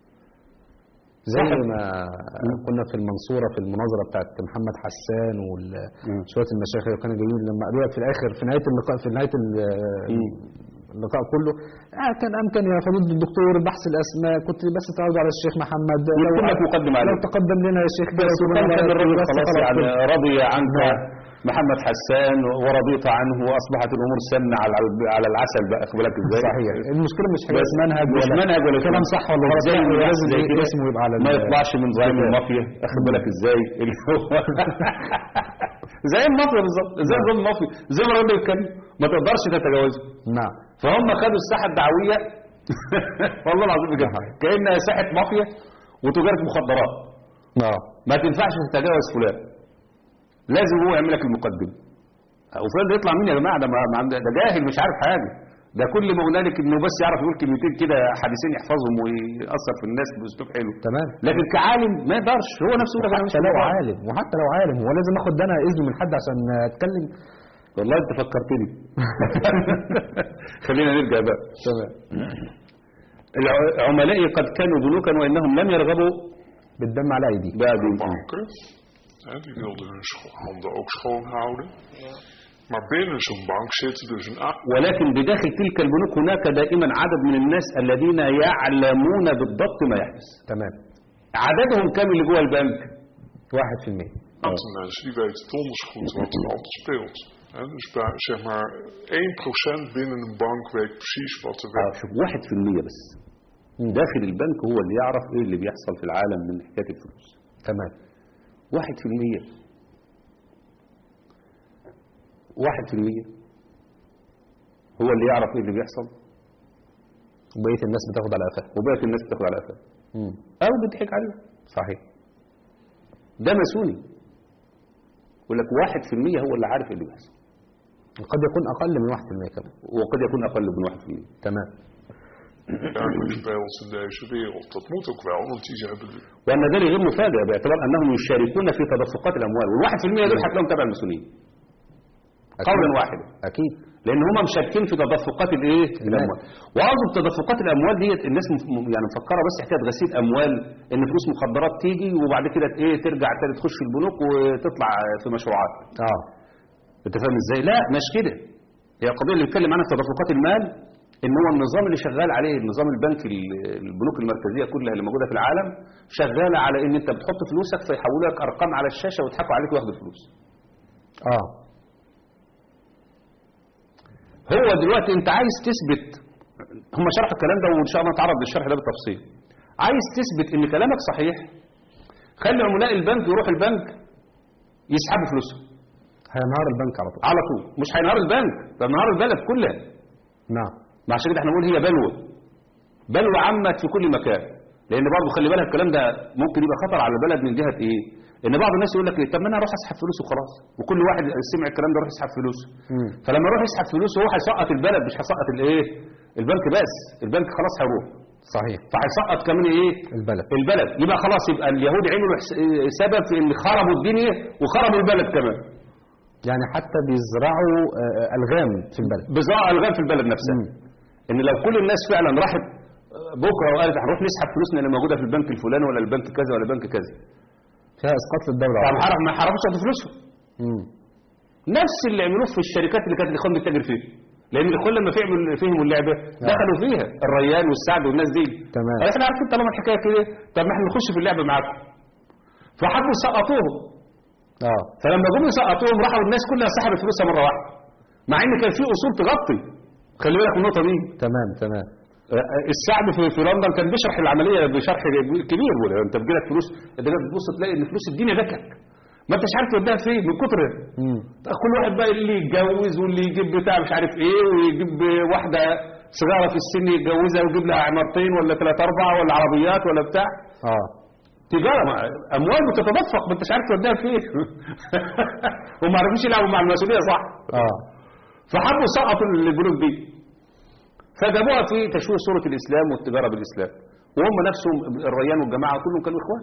زي صح. ما كنا في المنصورة في المناظرة بتاعت محمد حسان وشوية المشايخ اللي كانوا جايين لما قالوا في الآخر في نهاية اللقاء في نهاية ال- اللقاء كله آه كان أمكن يا فضيلة الدكتور بحث الأسماء كنت بس تعرضوا على الشيخ محمد يكتب لك مقدم عليه. لو تقدم لنا يا شيخ بس كده وكان كان الرجل بس خلاص يعني كده. رضي عنك نعم. محمد حسان ورضيت عنه واصبحت الامور سمنه على على العسل بقى خد بالك ازاي صحيح المشكلة مش حاجة بس منهج مش ولا منهج ولا كلام كده. صح ولا غلط زي لا، اللي لازم زي ي- كده اسمه يبقى على ما ال- يطلعش من زعيم الكتاب. المافيا اخد بالك ازاي اللي هو زي المافيا بالظبط زي نظام المافيا زي ما الراجل بيتكلم ما تقدرش تتجاوزه نعم فهم خدوا الساحه الدعويه والله العظيم بجد كانها ساحه مافيا وتجاره مخدرات اه ما تنفعش تتجاوز فلان لازم هو يعمل لك المقدم وفلان ده يطلع مين يا جماعه ده ما ما عنده- ده جاهل مش عارف حاجه ده كل ما هنالك انه بس يعرف يقول كلمتين كده حديثين يحفظهم ويأثر في الناس باسلوب حلو تمام لكن كعالم ما يقدرش هو نفسه يقول لك أنا مش حتى لو مدرب. عالم وحتى لو عالم هو لازم اخد انا اذن من حد عشان اتكلم والله انت فكرتني خلينا نرجع بقى تمام العملاء قد كانوا بنوكا وانهم لم يرغبوا بالدم على ايدي بعد banken, hè, die wilden hun scho- handen ook schoon houden. Maar binnen zo'n bank zitten dus een a- ولكن بداخل تلك البنوك هناك دائما عدد من الناس الذين يعلمون بالضبط ما يحدث تمام عددهم كام اللي جوه البنك واحد في المية aantal mensen die weten donders goed wat er altijd speelt. Hè, dus bij, zeg maar 1% binnen een bank weet precies wat er آه، werkt. شوف واحد في المية بس داخل البنك هو اللي يعرف ايه اللي بيحصل في العالم من حكاية الفلوس تمام واحد في المية واحد في المية هو اللي يعرف ايه اللي بيحصل وبقية الناس بتاخد على قفاها وبقية الناس بتاخد على قفاها مم. او بتضحك عليه صحيح ده ماسوني يقول لك واحد في المية هو اللي عارف ايه اللي بيحصل قد يكون اقل من واحد في المية كمان وقد يكون اقل من واحد في المية تمام Duidelijk speelt in deze wereld. Dat moet ook wel, want die hebben de- وان ذلك غير مفاجئ باعتبار انهم يشاركون في تدفقات الاموال والواحد في المية دول هتلاقيهم تبع الماسونيين أكيد. قولا واحدا اكيد لان هم مشاركين في تدفقات الايه الاموال وعاوز تدفقات الاموال ديت الناس مف- م- يعني مفكره بس حكايه غسيل اموال ان فلوس مخدرات تيجي وبعد كده ايه ترجع تاني تخش في البنوك وتطلع في مشروعات اه انت فاهم ازاي لا مش كده هي القضيه اللي بيتكلم عنها في تدفقات المال ان هو النظام اللي شغال عليه النظام البنكي ال- البنوك المركزيه كلها اللي موجوده في العالم شغاله على ان انت بتحط فلوسك فيحولوا لك ارقام على الشاشه ويضحكوا عليك وياخدوا الفلوس اه هو دلوقتي انت عايز تثبت هم شرحوا الكلام ده وان شاء الله نتعرض للشرح ده بالتفصيل عايز تثبت ان كلامك صحيح خلي عملاء البنك يروحوا البنك يسحبوا فلوسهم هينهار البنك على طول على طول مش هينهار البنك ده انهار البلد كلها نعم ما عشان كده احنا بنقول هي بلوى بلوى عمت في كل مكان لان برضه خلي بالك الكلام ده ممكن يبقى خطر على البلد من جهه ايه ان بعض الناس يقول لك ايه طب ما انا اروح اسحب فلوس وخلاص وكل واحد سمع الكلام ده يروح يسحب فلوس مم. فلما يروح يسحب فلوس هو هيسقط البلد مش هيسقط الايه البنك بس البنك خلاص هيروح صحيح فهيسقط كمان ايه البلد البلد يبقى خلاص يبقى اليهود عملوا حس- سبب في ان خربوا الدنيا وخربوا البلد كمان يعني حتى بيزرعوا آه، الغام في البلد بزراعة الغام في البلد نفسها ان لو كل الناس فعلا راحت بكره وقالت هنروح نسحب فلوسنا اللي موجوده في البنك الفلاني ولا البنك كذا ولا البنك كذا فيها اسقاط للدوله طب على طول. حرام ما حرموش ياخدوا فلوسهم مم. نفس اللي عملوه في الشركات اللي كانت الاخوان بتتاجر فيها لان الاخوان لما فهموا فهموا اللعبه دخلوا فيها الريان والسعد والناس دي تمام. قال احنا عارفين طالما الحكايه كده طب ما احنا نخش في اللعبه معاكم فحبوا يسقطوهم اه فلما جم يسقطوهم راحوا الناس كلها سحبت فلوسها مره واحده مع ان كان في اصول تغطي خلي بالك من النقطه دي تمام تمام السعد في, في لندن كان بيشرح العمليه بشرح كبير ولا انت بيجيلك فلوس انت جاي تبص تلاقي ان فلوس الدنيا جات لك ما انتش عارف توديها فين من كتر مم. كل واحد بقى اللي يتجوز واللي يجيب بتاع مش عارف ايه ويجيب واحده صغيره في السن يتجوزها ويجيب لها عمارتين ولا ثلاثة أربعة ولا عربيات ولا بتاع اه تجارة ما- أموال بتتدفق ما انتش عارف توديها فين وما عرفوش يلعبوا مع المسؤولية صح اه فحبوا سقطوا البنوك دي فجابوها في تشويه صورة الإسلام والتجارة بالإسلام وهم نفسهم الريان والجماعة كلهم كانوا إخوان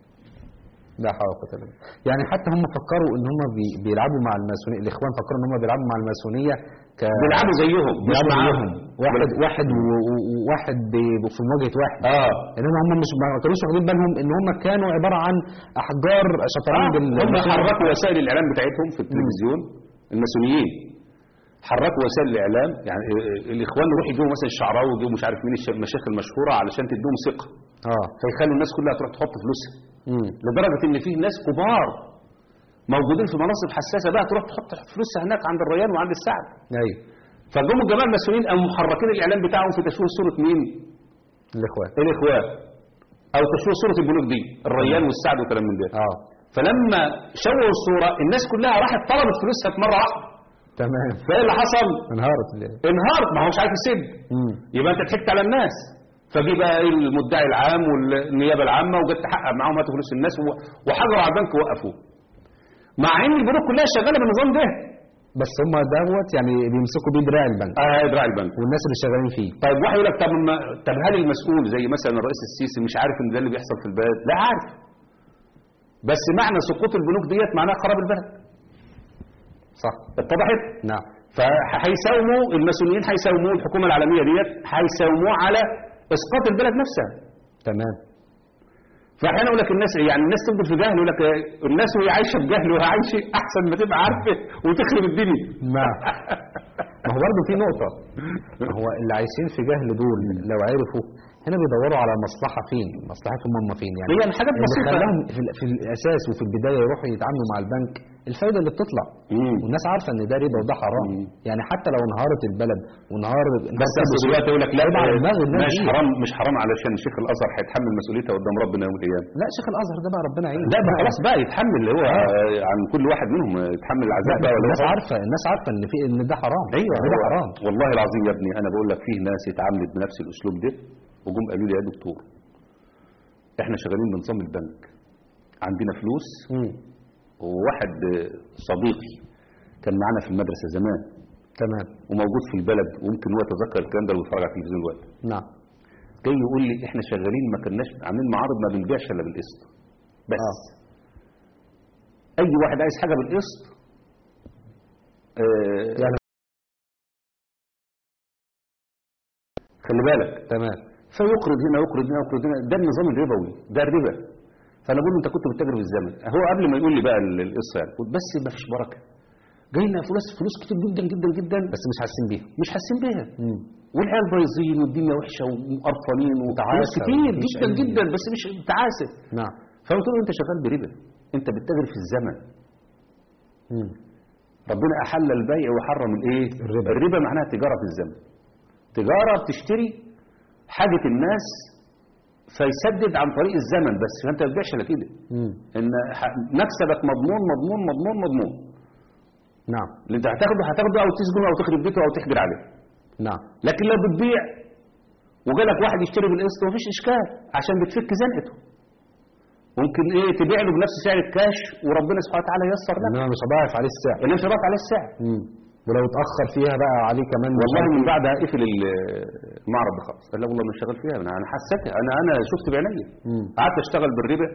لا حول ولا قوه الا بالله يعني حتى هم فكروا ان هم بي بيلعبوا مع الماسونيه الاخوان فكروا ان هم بيلعبوا مع الماسونيه ك بيلعبوا زيهم مش بيلعبوا معاهم زيهم واحد واحد و- و- وواحد بي- في مواجهه واحد اه انما هم مش ما كانوش واخدين بالهم ان هم كانوا عباره عن احجار شطرنج آه، ال- هم الماسونية. حركوا وسائل الإعلام بتاعتهم في التلفزيون الماسونيين حركوا وسائل الإعلام يعني آه، آه، الإخوان يروحوا يجيبوا مثلا الشعراوي ويجيبوا مش عارف مين الش- المشايخ المشهورة علشان تديهم ثقة اه فيخلوا الناس كلها تروح تحط فلوسها امم لدرجة إن في ناس كبار موجودين في مناصب حساسة بقى تروح تحط فلوسها هناك عند الريان وعند السعد ايوه فجم الجماعة المسؤولين قاموا محركين الإعلام بتاعهم في تشويه صورة مين؟ الاخوان الإخوان أو تشويه صورة البنوك دي الريان والسعد وكلام من ده اه فلما شوهوا الصورة الناس كلها راحت طلبت فلوسها في مرة واحدة تمام فايه اللي حصل؟ انهارت ال- انهارت ما هو مش عارف يسد امم يبقى انت ضحكت على الناس فجي بقى إيه المدعي العام والنيابه العامه وجت تحقق معاهم هاتوا فلوس الناس و- وحجروا على البنك ووقفوه مع ان البنوك كلها شغاله بالنظام ده بس هم دوت يعني بيمسكوا بيه دراع البنك اه ادراع البنك والناس اللي شغالين فيه طيب واحد يقول لك طب ما طب هل المسؤول زي مثلا الرئيس السيسي مش عارف ان ده اللي بيحصل في البلد؟ لا عارف بس معنى سقوط البنوك ديت معناه خراب البلد صح اتضحت؟ نعم فهيساوموا المسؤولين هيساوموا الحكومه العالميه ديت هيساوموه على اسقاط البلد نفسها تمام فاحيانا يقول لك الناس يعني الناس تفضل في جهل يقول لك آه، الناس وهي عايشه في جهل وهي عايشه احسن ما تبقى عارفه وتخرب الدنيا نعم ما هو برضه في نقطة ما هو اللي عايشين في جهل دول لو عرفوا هنا بيدوروا على مصلحة فين مصلحتهم هم فين يعني هي حاجات اللي بسيطة. خلاهم في, ال- في الأساس وفي البداية يروحوا يتعاملوا مع البنك الفايدة اللي بتطلع مم. والناس عارفة إن ده ربا وده حرام مم. يعني حتى لو انهارت البلد وانهار بس أصل دلوقتي يقول لك لا يبقى على دماغ الناس مش دي. حرام مش حرام علشان شيخ الازهر هيتحمل مسؤوليتها قدام ربنا يوم القيامه لا شيخ الأزهر ده بقى ربنا يعين لا بقى خلاص بقى يتحمل اللي هو آه، عن كل واحد منهم آه، يتحمل لا العذاب بقى ولا الناس هو- عارفة الناس عارفة إن في إن ده حرام ايوه إن ده هو- حرام والله العظيم يا ابني انا بقول لك فيه ناس اتعاملت بنفس الاسلوب ده وجم قالوا لي يا دكتور احنا شغالين بنظام البنك عندنا فلوس مم. وواحد آه، صديقي كان معانا في المدرسه زمان تمام وموجود في البلد وممكن هو يتذكر الكلام ده ويتفرج على التلفزيون دلوقتي نعم جاي يقول لي احنا شغالين ما كناش عاملين معارض ما بنبيعش الا بالقسط بس آه. اي واحد عايز حاجه بالقسط آه يعني خلي بالك تمام فيقرض هنا يقرض هنا يقرض هنا ده النظام الربوي ده الربا فانا بقول له انت كنت بتتاجر في الزمن هو قبل ما يقول لي بقى ال- القصه يعني قلت بس ما فيش بركه جاي لنا فلوس فلوس كتير جدا جدا جدا بس مش حاسين بيها مش حاسين بيها مم. والعيال بايظين والدنيا وحشه وقرفانين وفلوس تعاسة كتير ومفيش جدا أي- جدا بس مش تعاسه نعم فقلت له انت شغال بربا انت بتتاجر في الزمن مم. ربنا احل البيع وحرم الايه الربا. الربا معناها تجاره في الزمن تجاره بتشتري حاجه الناس فيسدد عن طريق الزمن بس فانت ما بتبيعش الا كده مم. ان ح- مكسبك مضمون مضمون مضمون مضمون نعم اللي انت هتاخده هتاخده او تسجنه او تخرب بيته او تحجر عليه نعم لكن لو بتبيع وجالك واحد يشتري بالقسط مفيش اشكال عشان بتفك زنقته ممكن ايه تبيع له بنفس سعر الكاش وربنا سبحانه وتعالى ييسر لك انما مش هضاعف عليه السعر اللي مش هضاف عليه السعر مم. ولو اتاخر فيها بقى عليه كمان مش والله عارف من إيه. بعدها قفل ال- المعرض ده خالص قال لا والله مش شغال فيها انا انا حسيتها انا انا شفت بعيني مم. قعدت اشتغل بالربا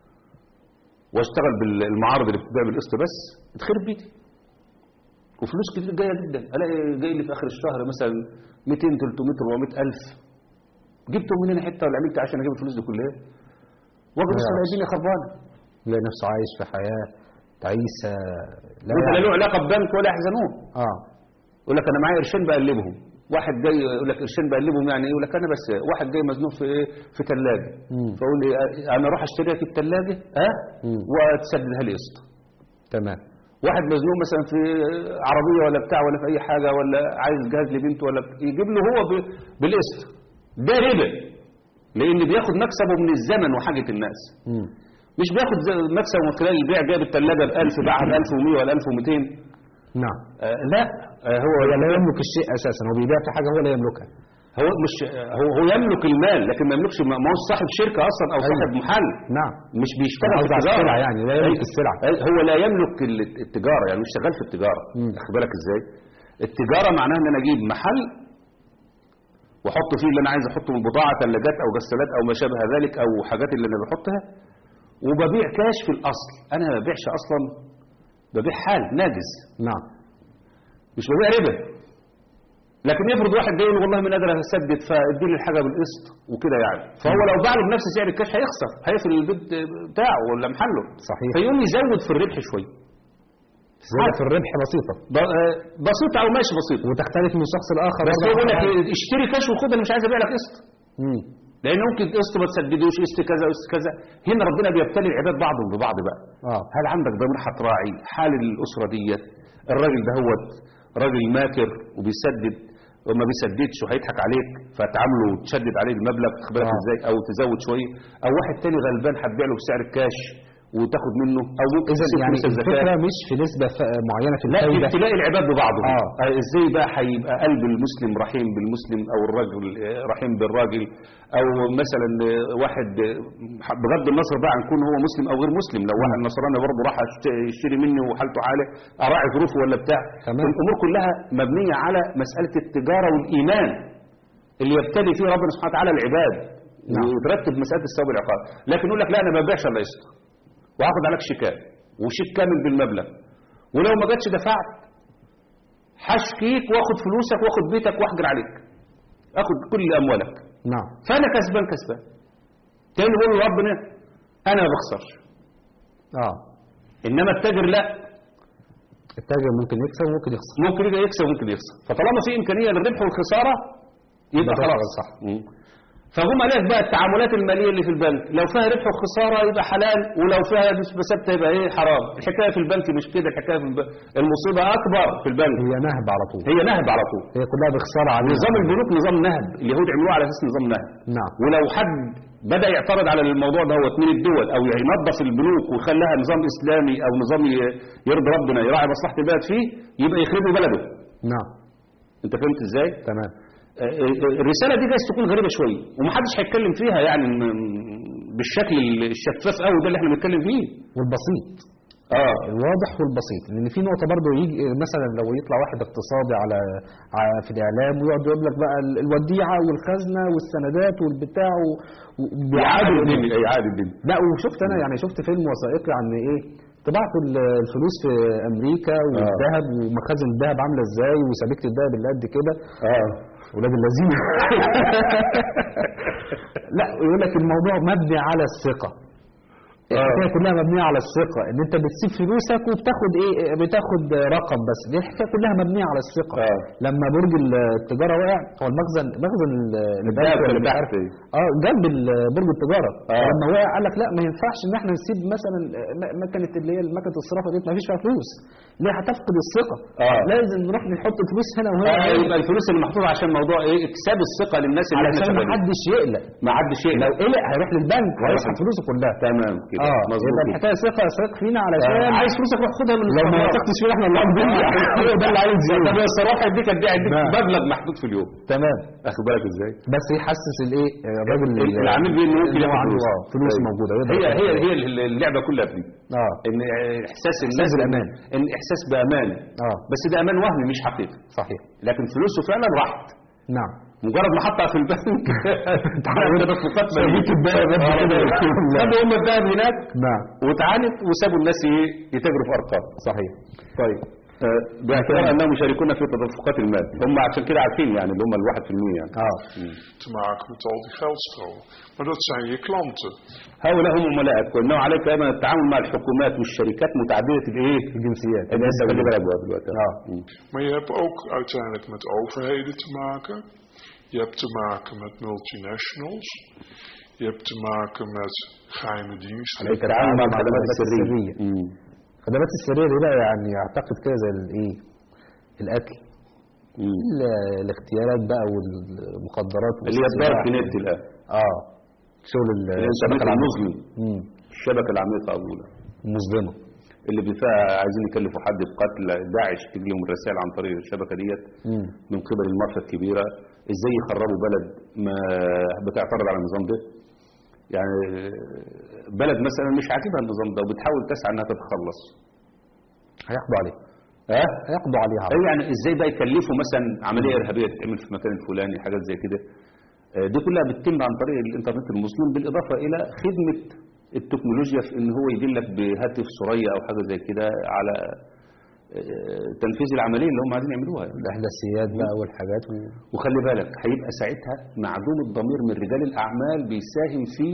واشتغل بالمعارض اللي بتبيع بالقسط بس اتخرب بيتي وفلوس كتير جايه جدا الاقي جاي لي في اخر الشهر مثلا 200 300 400 الف جبتهم منين حته ولا عملت عشان اجيب الفلوس دي كلها واجي بص لا. الاقي الدنيا خربانه يلاقي نفسه عايش في حياه تعيسه لا وانت لا يعني- له علاقه ببنك ولا يحزنون اه يقول لك انا معايا قرشين بقلبهم واحد جاي يقول لك قرشين بقلبهم يعني ايه يقول لك انا بس واحد جاي مزنوق في ايه في ثلاجه مم. فاقول لي انا اروح اشتريها في الثلاجه ها مم. وتسددها لي قسط تمام واحد مزنوق مثلا في عربيه ولا بتاع ولا في اي حاجه ولا عايز جهاز لبنته ولا بت- يجيب له هو ب- بالقسط ده ربا لان بياخد مكسبه من الزمن وحاجه الناس مم. مش بياخد زي- مكسبه من خلال البيع جاب الثلاجه ب 1000 باعها ب 1100 ولا 1200 نعم آه لا آه هو هو لا يملك الشيء اساسا هو بيبيع في حاجه هو لا يملكها هو مش هو هو يملك المال لكن ما يملكش ما ما هوش صاحب شركه اصلا او أيوة. صاحب محل نعم مش بيشتغل في قصدي على التجاره السلعة يعني، لا يملك أيوة. السلعة. أيوة. هو لا يملك ال- التجاره يعني مش شغال في التجاره مم. واخد بالك ازاي التجاره معناها ان انا اجيب محل واحط فيه اللي انا عايز احطه من بضاعه ثلاجات او غسالات او ما شابه ذلك او حاجات اللي انا بحطها وببيع كاش في الاصل انا ما ببيعش اصلا ببيع حال ناجز نعم مش ببيع ربا لكن يفرض واحد جاي يقول والله من قادر اسدد فاديني الحاجه بالقسط وكده يعني فهو لو باع له بنفس سعر الكاش هيخسر هيقفل البيت بتاعه ولا محله صحيح. فيقوم يزود في الربح شويه زيادة في الربح بسيطه ب- آه، بسيطه او ماشي بسيطه وتختلف من شخص لاخر بس برضه هو يقول لك على- إيه، اشتري كاش وخد انا مش عايز ابيع لك قسط مم. لان ممكن قسط ما تسددوش قسط كذا قسط كذا هنا ربنا بيبتلي العباد بعضهم ببعض بقى اه هل عندك ضمير هتراعي حال الاسره ديت الراجل ده هو راجل ماكر وبيسدد وما بيسددش وهيضحك عليك فتعامله وتشدد عليه المبلغ تاخد بالك آه. ازاي او تزود شويه او واحد تاني غلبان هتبيع له بسعر الكاش وتاخد منه او ممكن اذا تسيب يعني فلوس الزكاه الفكره مش في نسبه ف- معينه في لا الفايده ابتلاء العباد ببعضهم آه. آه. ازاي بقى هيبقى قلب المسلم رحيم بالمسلم او الرجل آه، رحيم بالراجل او مثلا آه، واحد آه، بغض النظر بقى عن كون هو مسلم او غير مسلم لو واحد نصراني برضه راح يشت- يشتري مني وحالته حاله اراعي ظروفه ولا بتاع تمام. الامور كلها مبنيه على مساله التجاره والايمان اللي يبتلي فيه ربنا سبحانه وتعالى العباد نعم. ويترتب مساله الثواب والعقاب لكن يقول لك لا انا ما ببيعش الا قسط وهاخد عليك شيكات وشيك كامل بالمبلغ ولو ما جاتش دفعت هشكيك واخد فلوسك واخد بيتك واحجر عليك اخد كل اموالك نعم فانا كسبان كسبان تاني بقول لربنا انا ما بخسرش اه انما التاجر لا التاجر ممكن يكسب وممكن يخسر ممكن يبقى يكسب وممكن يخسر فطالما في امكانيه للربح والخساره يبقى يبقى خلاص صح. مم. فهم قال لك بقى التعاملات الماليه اللي في البنك لو فيها ربح وخساره يبقى حلال ولو فيها نسبه ثابته يبقى ايه حرام الحكايه في البنك مش كده الحكايه في البنك المصيبه اكبر في البنك هي نهب على طول هي نهب على طول هي كلها بخساره عليها نظام البنوك نظام نهب اليهود عملوه على اساس نظام نهب نعم ولو حد بدا يعترض على الموضوع ده هو من الدول او ينظف البنوك ويخليها نظام اسلامي او نظام ي- يرضي ربنا يراعي مصلحه البلد فيه يبقى يخربوا بلده نعم انت فهمت ازاي تمام آه، آه، الرساله دي جايز تكون غريبه شويه ومحدش هيتكلم فيها يعني م- بالشكل الشفاف قوي ده اللي احنا بنتكلم فيه والبسيط اه الواضح والبسيط لان في نقطه برضه يجي مثلا لو يطلع واحد اقتصادي على على- في الاعلام ويقعد يقول لك بقى ال- الوديعه والخزنه والسندات والبتاع و- و- يعادل بيعادل الدنيا يعادل الدنيا لا وشفت انا يعني شفت فيلم وثائقي عن ايه طباعة ال- الفلوس في امريكا والذهب ومخازن الذهب عامله ازاي وسبيكه الذهب اللي قد كده اه ولاد الذين لا يقول لك الموضوع مبني على الثقه الحكايه كلها مبنيه على الثقه ان انت بتسيب فلوسك وبتاخد ايه بتاخد رقم بس دي الحكايه كلها مبنيه على الثقه آه. لما برج التجاره وقع هو المخزن مخزن ال- الذهب ولا اللي مش تحت عارف دي. اه جنب ال- برج التجاره آه. لما وقع قال لك لا ما ينفعش ان احنا نسيب مثلا م- مكنه اللي هي مكنه الصرافه دي ما فيش فيها فلوس ليه هتفقد الثقه آه. لازم نروح نحط فلوس هنا وهنا آه، وهنا. يبقى الفلوس اللي محطوطه عشان موضوع ايه اكساب الثقه للناس اللي احنا علشان ما شغالين حدش يقلق ما حدش يقلق لو قلق هيروح للبنك هيروح وهيسحب فلوسه كلها تمام كده اه مظبوط يبقى كده. الحكايه ثقه ثق فينا علشان آه، عايز فلوسك روح خدها من لو ما الاستثمار. وثقتش فينا احنا اللي عاملين هو ده اللي عايز طب يقول الصراحه يديك قد ايه يديك نعم. مبلغ محدود في اليوم تمام اخد بالك ازاي بس يحسس الايه الراجل ال- العميل بيه انه ممكن اللي هو ياخد عنده فلوس آه، فلوس طيب. موجوده يقدر هي ياخد هي فلوس. هي اللعبه كلها في دي اه ان احساس الناس بالأمان. ان احساس بامان اه بس ده امان وهمي مش حقيقي صحيح لكن فلوسه فعلا راحت نعم مجرد ما حطها في البنك تعالوا تدفقات سويت الدهب قد كده. خدوا هم الذهب هناك نعم واتعانت وسابوا الناس ايه يتاجروا في ارقام صحيح طيب آه، باعتبار انهم يشاركون في تدفقات المال هم عشان كده عارفين يعني اللي هم الواحد في المية يعني اه te maken met al die geldstromen. Maar dat zijn je klanten. هؤلاء هم عملائك وانه عليك ايضا التعامل مع الحكومات والشركات متعدده الايه الجنسيات الناس خلي بالك بقى دلوقتي اه مم. Maar je hebt ook uiteindelijk met overheden te maken. Je hebt te maken met multinationals. Je hebt te maken met geheime diensten. عليك التعامل مع الخدمات الخدمات السريه السرية. مم. الخدمات السريه دي بقى يعني اعتقد كده زي الايه القتل مم. ال- الاغتيالات بقى والمخدرات اللي هي الدارك والسلاح. نت الان اه شغل ال- الانترنت العميقة. المظلم مم. الشبكه العميقه اقول مظلمه اللي فيها عايزين يكلفوا حد بقتل داعش تجي لهم الرسائل عن طريق الشبكه ديت مم. من قبل المافيا الكبيره ازاي يخربوا بلد ما بتعترض على النظام ده يعني بلد مثلا مش عاجبها النظام ده وبتحاول تسعى انها تتخلص هياخدوا عليه ها هيقضوا عليها أي يعني ازاي بقى يكلفوا مثلا عمليه ارهابيه تتعمل في المكان الفلاني حاجات زي كده آه، دي كلها بتتم عن طريق الانترنت المظلوم بالاضافه الى خدمه التكنولوجيا في ان هو يدلك بهاتف ثريا او حاجه زي كده على آه، تنفيذ العمليه اللي هم عايزين يعملوها يعني. الاحداثيات بقى والحاجات وال- وخلي بالك هيبقى ساعتها معدوم الضمير من رجال الاعمال بيساهم في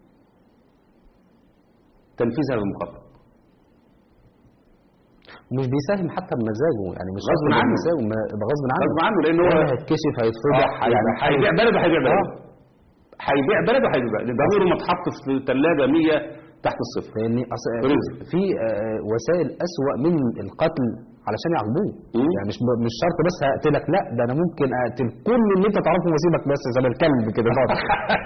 تنفيذ هذا المخطط ومش بيساهم حتى بمزاجه يعني مش غصب قصده عنه. بمزاجه ما- ده غصب عنه غصب عنه لان هو هو هيتكشف هيتفضح آه، يعني هيبقى- هيبيع بلده هيبيع بلده آه. هيبيع بلده هيبيع بلده ضميره متحط في ثلاجه 100 تحت الصفر لان أص- رزق. في آه، وسائل اسوأ من القتل علشان يعاقبوه مم. يعني مش ب- مش شرط بس هقتلك لا ده انا ممكن اقتل كل اللي انت تعرفه واسيبك بس زي الكلب كده خالص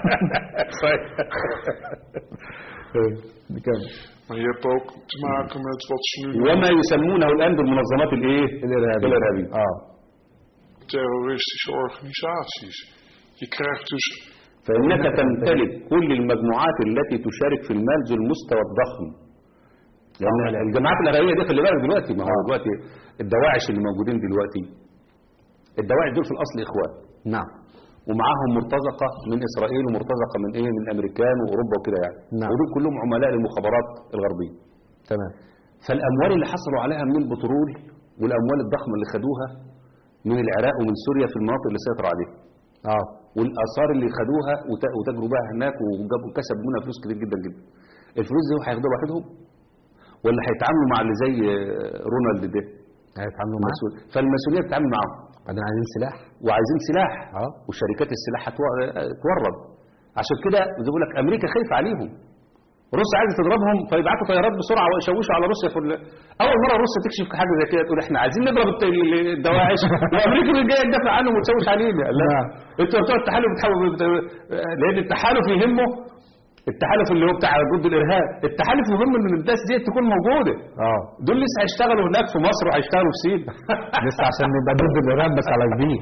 بكام Maar je hebt ook te maken met wat ze nu وما يسمونه الان بالمنظمات الايه الارهابي الارهابيه اه terroristische organisaties. Je krijgt dus فانك تمتلك كل المجموعات التي تشارك في المال ذو المستوى الضخم لان الجماعات الارهابيه دي خلي بالك دلوقتي ما هو دلوقتي الدواعش اللي موجودين دلوقتي الدواعش دول في الاصل اخوان نعم ومعاهم مرتزقه من اسرائيل ومرتزقه من ايه من الامريكان واوروبا وكده يعني نعم. ودول كلهم عملاء للمخابرات الغربيه تمام فالاموال اللي حصلوا عليها من البترول والاموال الضخمه اللي خدوها من العراق ومن سوريا في المناطق اللي سيطر عليها اه والاثار اللي خدوها وت- وتاجروا بها هناك وجابوا كسبوا منها فلوس كتير جدا جدا الفلوس دي هياخدوها لوحدهم ولا هيتعاملوا مع اللي زي آه، رونالد ده هيتعاملوا معاه مسؤول فالمسؤوليه بتتعامل معاهم بعدين عايزين سلاح وعايزين سلاح اه وشركات السلاح هتورد عشان كده زي بقول لك امريكا خايفه عليهم روسيا عايزه تضربهم فيبعتوا طيارات بسرعه ويشوشوا على روسيا في ال- اول مره روسيا تكشف حاجه زي كده تقول احنا عايزين نضرب الت- ال- الدواعش وامريكا اللي جايه تدافع عنهم وتشوش علينا لا نعم. انتوا بتوع التحالف بتحاول بت- لان التحالف يهمه التحالف اللي هو بتاع ضد الارهاب التحالف مهم ان الناس دي تكون موجوده اه دول لسه هيشتغلوا هناك في مصر وهيشتغلوا في سينا لسه عشان نبقى ضد الارهاب بس على كبير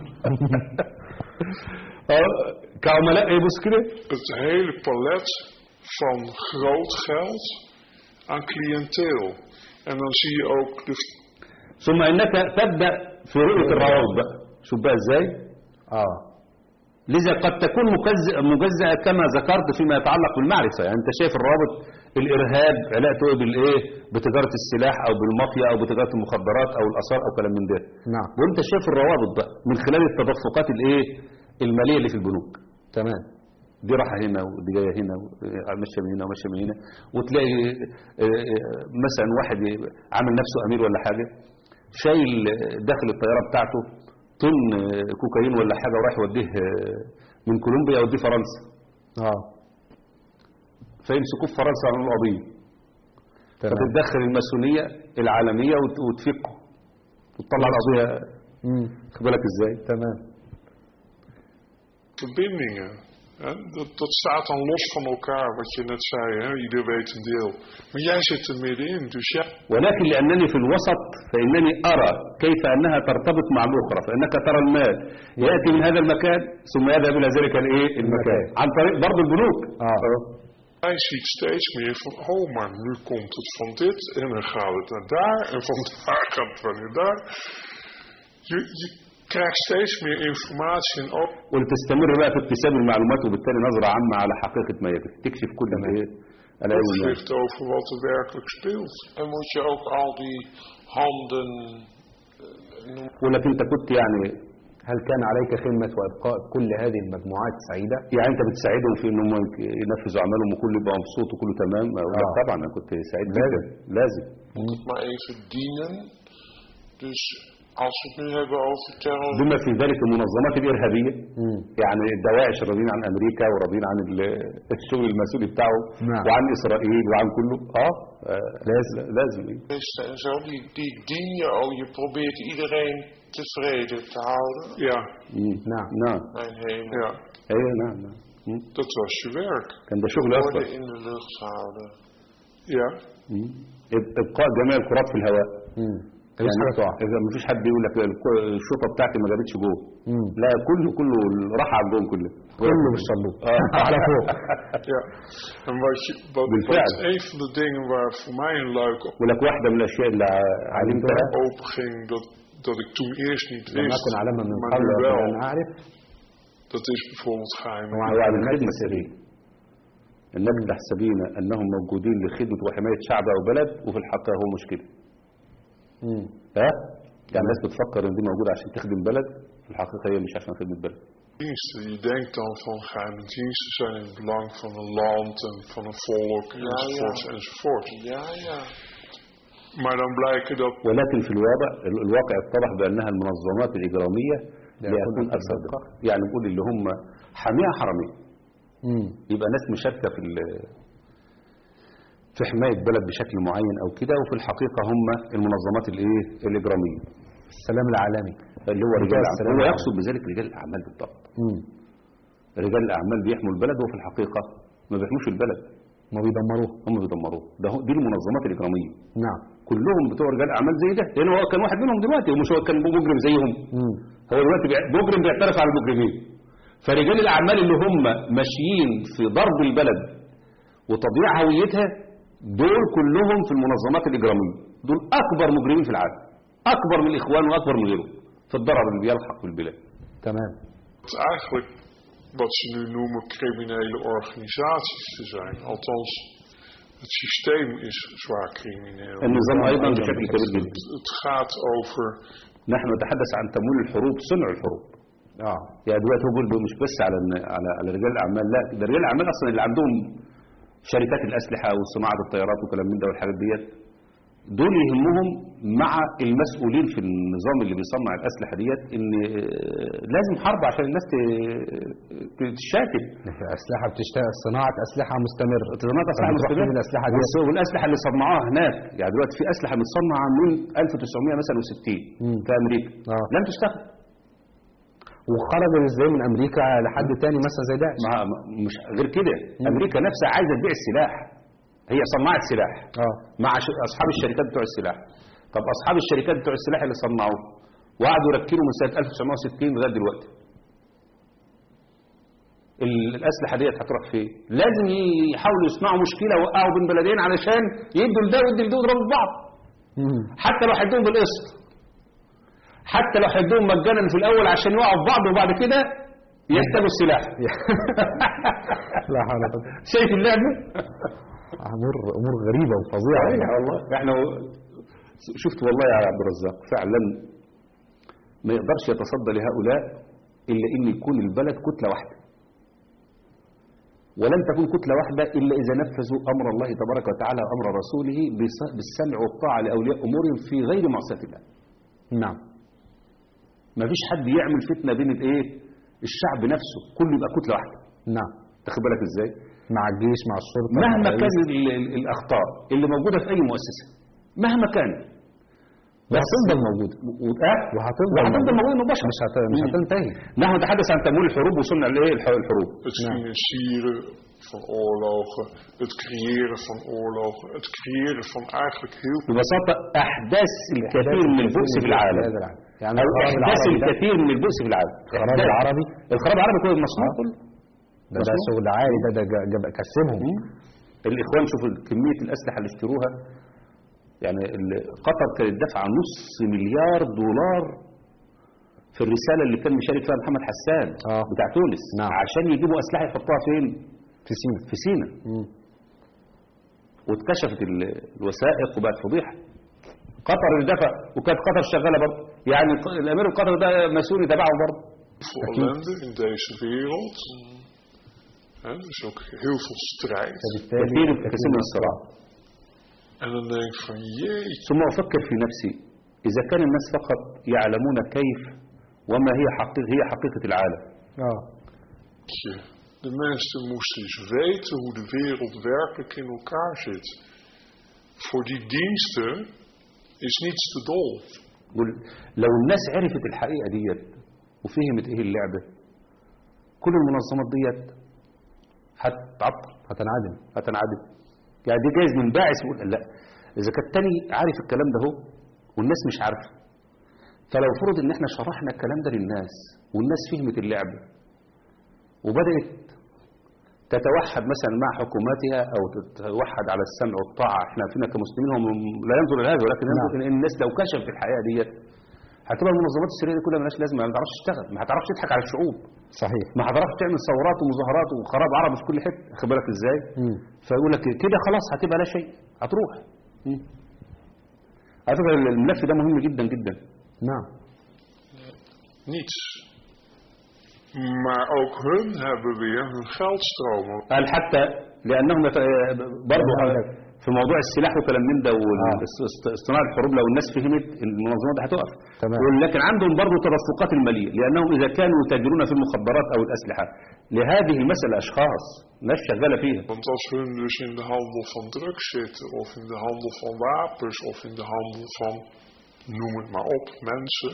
اه كعملاء ايه بص كده het hele palet van groot geld aan cliënteel. En dan zie je ook de ثم انك تبدا في رؤيه الروابط بقى شوف بقى ازاي اه لذا قد تكون مجزأة, مجزأة كما ذكرت فيما يتعلق بالمعرفة يعني انت شايف الرابط الارهاب علاقته ايه بالايه بتجارة السلاح او بالمافيا او بتجارة المخدرات او الاثار او كلام من ده نعم وانت شايف الروابط بقى من خلال التدفقات الايه المالية اللي في البنوك تمام دي راحة هنا ودي جاية هنا ماشية من هنا وماشية من هنا وتلاقي آه، آه، مثلا واحد عامل نفسه أمير ولا حاجة شايل داخل الطيارة بتاعته طن آه، كوكايين ولا حاجة ورايح يوديه آه، من كولومبيا يوديه فرنسا اه فيمسكوه في فرنسا على القضية تمام فتتدخل الماسونية العالمية وت- وتفكه وتطلع القضية مم. خد بالك ازاي تمام verbindingen. Hè, dat, dat staat dan los van elkaar, wat je net zei. Hè? Ieder weet een deel. Maar jij zit er middenin, dus ja. ولكن لأنني في الوسط فإنني أرى كيف أنها ترتبط مع الأخرى فإنك ترى المال يأتي من هذا المكان ثم يذهب إلى ذلك الإيه المكان عن طريق برضه البنوك اه Hij ziet steeds meer van, oh, maar nu komt het van dit en dan gaat het naar daar en van daar gaat het weer naar daar. Je, je krijgt steeds meer informatie en ook ولتستمر بقى في اكتساب المعلومات وبالتالي نظرة عامة على حقيقة ما يجري تكشف كل ما إيه العلم يعني. overzicht over wat er werkelijk speelt. En moet je ook al die handen eh, noem- يقول لك أنت كنت يعني هل كان عليك خدمة وإبقاء كل هذه المجموعات سعيدة؟ يعني أنت بتساعدهم في إنهم ينفذوا أعمالهم وكله يبقى مبسوط وكله تمام أقول لك آه. طبعا أنا كنت سعيد جدا لازم maar even dienen. Dus als we het nu hebben over terror, بما في ذلك المنظمات الإرهابية يعني الدواعش راضيين عن أمريكا وراضيين عن ال- الشغل المسؤولي بتاعه نعم. وعن إسرائيل وعن كله آه آه، لازم لازم إيه. Westen en zo, die, die dien je ook. Je probeert iedereen tevreden te houden. Ja, مم. نعم نعم Mijn hemel. ja, أيوة نعم نعم مم. dat was je werk. كان ده شغل Woorden أصلا in de lucht houden. Ja, مم. إب- إبقاء جميع الكرات في الهواء مم. يعني مفيش حاجة تقع إذا مفيش حد يقول لك الك- الشوطة بتاعتي ما جابتش جول مم. لا كله كله راح على الجون كله كله بالشلوط آه. على فوق ja. En wat, je, wat, Bilfaal. wat een van de dingen waar voor mij een luik ولك واحدة من الأشياء اللي ع- علمتها open ging, dat, dat ik toen eerst niet لم wist, أكن علما من maar قبل nu وقبل wel, أن أعرف dat is bijvoorbeeld geheim. هو عن الخدمة السرية النبي تحسبين أنهم موجودين لخدمة وحماية شعب أو بلد وفي الحقيقة هو مشكلة مم. ها؟ يعني الناس بتفكر إن دي موجودة عشان تخدم بلد في الحقيقة هي مش عشان خدمة بلد diensten. Je denkt dan van geheime diensten zijn in het belang van een land en van een volk enzovoort ja. enzovoort. Ja, ja. Maar dan blijken dat ولكن في الواقع الواقع اتضح بأنها المنظمات الإجرامية لا لا يكون يكون أكثر أكثر دقة يعني نقول اللي هم حامية حرامية مم. يبقى ناس مشاركة في ال- في حماية بلد بشكل معين أو كده وفي الحقيقة هم المنظمات الإيه الإجرامية السلام العالمي اللي هو رجال رجال الأعمال السلام هو العالمي. يقصد بذلك رجال الأعمال بالضبط مم. رجال الأعمال بيحموا البلد وفي الحقيقة ما بيحموش البلد ما بيدمروه هم بيدمروه ده هو- دي المنظمات الإجرامية نعم كلهم بتوع رجال أعمال زي ده لأن هو كان واحد منهم دلوقتي ومش هو كان مجرم زيهم مم. هو دلوقتي بيع- مجرم بيعترف على المجرمين فرجال الأعمال اللي هم ماشيين في ضرب البلد وتضييع هويتها دول كلهم في المنظمات الإجرامية دول أكبر مجرمين في العالم أكبر من الإخوان وأكبر من غيرهم في الضرر اللي بيلحق بالبلاد تمام het eigenlijk wat ze nu noemen criminele organisaties te zijn. Althans, het systeem is zwaar crimineel. النظام أيضا بشكل كبير جدا Het, het gaat over نحن نتحدث عن تمويل الحروب صنع الحروب اه يعني دلوقتي هو بيقول مش بس على على على رجال الاعمال لا ده رجال الاعمال اصلا اللي عندهم شركات الاسلحه وصناعه الطيارات وكلام من ده والحاجات ديت دول يهمهم مع المسؤولين في النظام اللي بيصنع الاسلحه ديت ان آه، لازم حرب عشان الناس ت- تشاكل أسلحة بتشتغل صناعة أسلحة مستمرة صناعه اسلحه بتروح مستمره فين الأسلحة دي والس- والاسلحه اللي صنعوها هناك يعني دلوقتي في اسلحه متصنعه من 1900 مثلا و60 مم. في امريكا آه. لم تستخدم وخرجت ازاي من أمريكا لحد تاني مثلا زي داعش مع مش غير كده امريكا نفسها عايزه تبيع السلاح هي صناعه سلاح اه مع ش- اصحاب الشركات بتوع السلاح طب اصحاب الشركات بتوع السلاح اللي صنعوه وقعدوا يركنوا من سنه 1960 لغايه دلوقتي ال- الاسلحه ديت هتروح فين لازم يحاولوا يصنعوا مشكله وقعوا بين بلدين علشان يدوا لده ويدوا لده ويضربوا في بعض مم. حتى لو هيدوهم بالقسط حتى لو هيدوهم مجانا في الاول عشان يقعوا في بعض وبعد كده يحتاجوا السلاح لا حول ولا قوة شايف اللعبه أمور أمور غريبة وفظيعة صحيح والله احنا شفت والله يا عبد الرزاق فعلا ما يقدرش يتصدى لهؤلاء الا ان يكون البلد كتله واحده ولن تكون كتله واحده الا اذا نفذوا امر الله تبارك وتعالى وامر رسوله بص- بالسمع والطاعه لاولياء امورهم في غير معصيه الله نعم ما فيش حد يعمل فتنه بين الايه الشعب نفسه كله يبقى كتله واحده نعم تاخد بالك ازاي مع الجيش مع الشرطة مهما مع كان الرئيس. ال- ال- الأخطاء اللي موجودة في أي مؤسسة مهما كان وهتفضل موجودة وآه وهتفضل وهتفضل موجودة مباشرة مش هت... مش هتنتهي نحن نتحدث عن تمويل الحروب وصلنا لايه الح- الحروب Het financieren van oorlogen, het creëren van oorlogen, het creëren van eigenlijk heel veel. ببساطة أحداث الكثير من البؤس في العالم هذا العالم. يعني أو الخراب إحداث العربي ده الكثير من البؤس في العالم الخراب إحداث. العربي الخراب العربي كله مصنوع كله ده ده مظبوط. شغل عالي ده ده جا- جاب- كسبهم الإخوان شوفوا كمية الأسلحة اللي اشتروها يعني ال- قطر كانت دافعة نص مليار دولار في الرسالة اللي كان مشارك فيها محمد حسان آه. بتاع تونس نعم. عشان يجيبوا أسلحة يحطوها فين؟ في سينا في سينا واتكشفت ال- الوثائق وبقت فضيحة قطر اللي دفع وكانت قطر شغالة برضه يعني ق- الأمير القطري ده مسؤول تبعه برضه Voor ellende in deze wereld. Hè, er is ook heel veel strijd. كثير كثير من الصراع En dan denk ik van jeetje, ثم أفكر في نفسي إذا كان الناس فقط يعلمون كيف وما هي حقيقة هي حقيقة العالم اه de mensen moesten eens weten hoe de wereld werkelijk in elkaar zit. Voor die diensten is niets te dol. يقول لو الناس عرفت الحقيقة ديت وفهمت ايه اللعبة كل المنظمات ديت هتتعطل هتنعدم هتنعدم يعني دي جايز من باعث يقول لا اذا كان التاني عارف الكلام ده هو والناس مش عارفه فلو فرض ان احنا شرحنا الكلام ده للناس والناس فهمت اللعبة وبدأت تتوحد مثلا مع حكوماتها او تتوحد على السمع والطاعة احنا فينا كمسلمين هم لا ينظر الى هذا ولكن ينظر ان الناس لو كشفت الحقيقة ديت هتبقى المنظمات السرية دي كلها مالهاش لازمة ما تعرفش تشتغل ما هتعرفش تضحك على الشعوب صحيح ما هتعرفش تعمل ثورات ومظاهرات وخراب عربي في كل حته خد بالك ازاي مم. فيقول لك كده خلاص هتبقى لا شيء هتروح مم. على فكره الملف ده مهم جدا جدا نعم Niets. Maar ook hun hebben weer hun geldstromen. قال حتى لانهم يت- برضه في موضوع السلاح وكلام من ده واصطناع الحروب لو الناس فهمت المنظمات دي هتقف تمام. ولكن عندهم برضه تدفقات الماليه لانهم اذا كانوا يتاجرون في المخدرات او الاسلحه لهذه المساله اشخاص ناس شغاله فيها Want als hun dus in de handel van drugs zitten, of in de handel van wapens, of in de handel van, noem het maar op, mensen.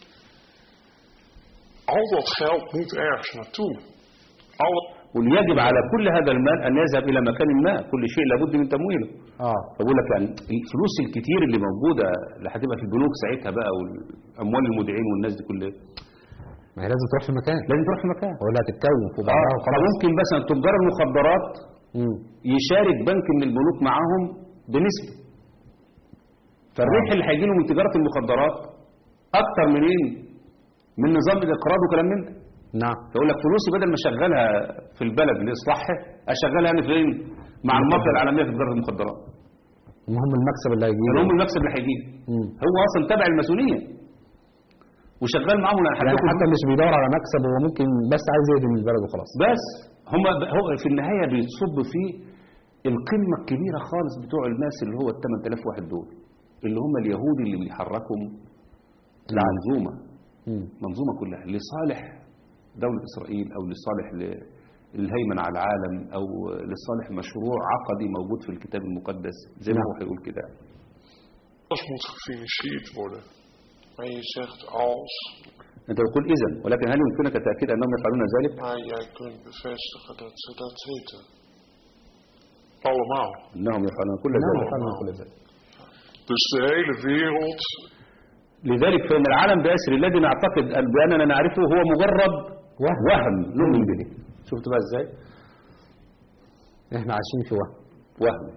Al dat geld moet ergens naartoe. Alle, ويجب على كل هذا المال أن يذهب إلى مكان ما كل شيء لابد من تمويله اه فبقول لك يعني الفلوس الكتير اللي موجودة اللي هتبقى في البنوك ساعتها بقى والأموال المودعين والناس دي كلها ما هي لازم تروح في مكان لازم تروح في مكان ولا تتكون في بعضها آه وخلاص ممكن مثلا تجار المخدرات مم. يشارك بنك من البنوك معاهم بنسبة فالربح اللي هيجي له من تجارة المخدرات أكتر منين؟ من نظام الإقراض وكلام من ده نعم يقول لك فلوسي بدل ما اشغلها في البلد لاصلاحها اشغلها انا فين مع المافيا العالميه في تجاره المخدرات المهم المكسب اللي هيجي اللي هم المكسب اللي هيجي مم. هو اصلا تبع الماسونيه وشغال معاهم انا يعني هديكم حتى مش بيدور على مكسب هو ممكن بس عايز يهدم البلد وخلاص بس هم هو في النهايه بيتصب في القمه الكبيره خالص بتوع الناس اللي هو ال 8000 واحد دول اللي هم اليهود اللي بيحركوا المنظومه مم. منظومه كلها لصالح دولة إسرائيل أو لصالح ل- الهيمنة على العالم أو لصالح مشروع عقدي موجود في الكتاب المقدس زي ما نعم. هو هيقول كده alles moet gefinancierd worden. Maar je zegt als, أنت تقول إذن ولكن هل يمكنك تأكيد أنهم يفعلون ذلك؟ maar jij kunt bevestigen dat ze dat weten. Allemaal. أنهم يفعلون كل نعم ذلك فعلا كل ذلك Dus de hele wereld لذلك فإن العالم بأسر الذي نعتقد أن بأننا نعرفه هو مجرد وهم. وهم نؤمن به شفت بقى إزاي؟ احنا عايشين في وهم وهم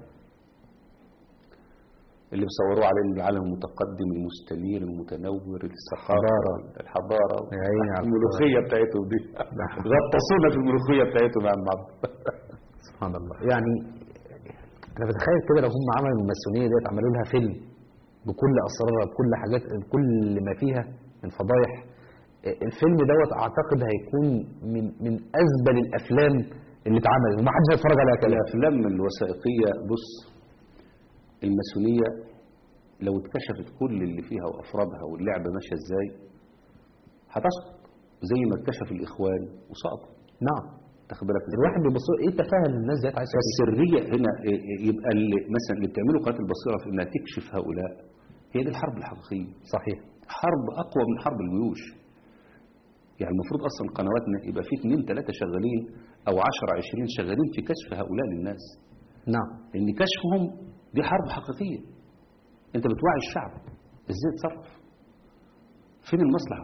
اللي بيصوروه على ان العالم المتقدم المستنير المتنور الثقافه حضارة. الحضاره يا عيني على الملوخيه بتاعتهم دي غطسونا في الملوخيه بتاعتهم يا عم عبد سبحان الله يعني انا بتخيل كده لو هم عملوا الماسونيه ديت عملوا لها فيلم بكل اسرارها بكل حاجات بكل ما فيها من فضايح الفيلم دوت اعتقد هيكون من من ازبل الافلام اللي اتعملت ومحدش هيتفرج عليها كلام الافلام الوثائقيه بص الماسونيه لو اتكشفت كل اللي فيها وافرادها واللعبه ماشيه ازاي هتسقط زي ما اتكشف الاخوان وسقطوا نعم تاخد بالك إزاي؟ الواحد بيبص ايه التفاهه اللي الناس ديت عايشه فيه فالسرية هنا إيه- إيه يبقى اللي مثلا اللي بتعمله قناة البصيرة في انها تكشف هؤلاء هي دي الحرب الحقيقية صحيح حرب أقوى من حرب الجيوش يعني المفروض أصلا قنواتنا يبقى في اثنين ثلاثة شغالين أو عشرة عشرين شغالين في كشف هؤلاء للناس نعم لأن كشفهم دي حرب حقيقية أنت بتوعي الشعب إزاي يتصرف فين المصلحة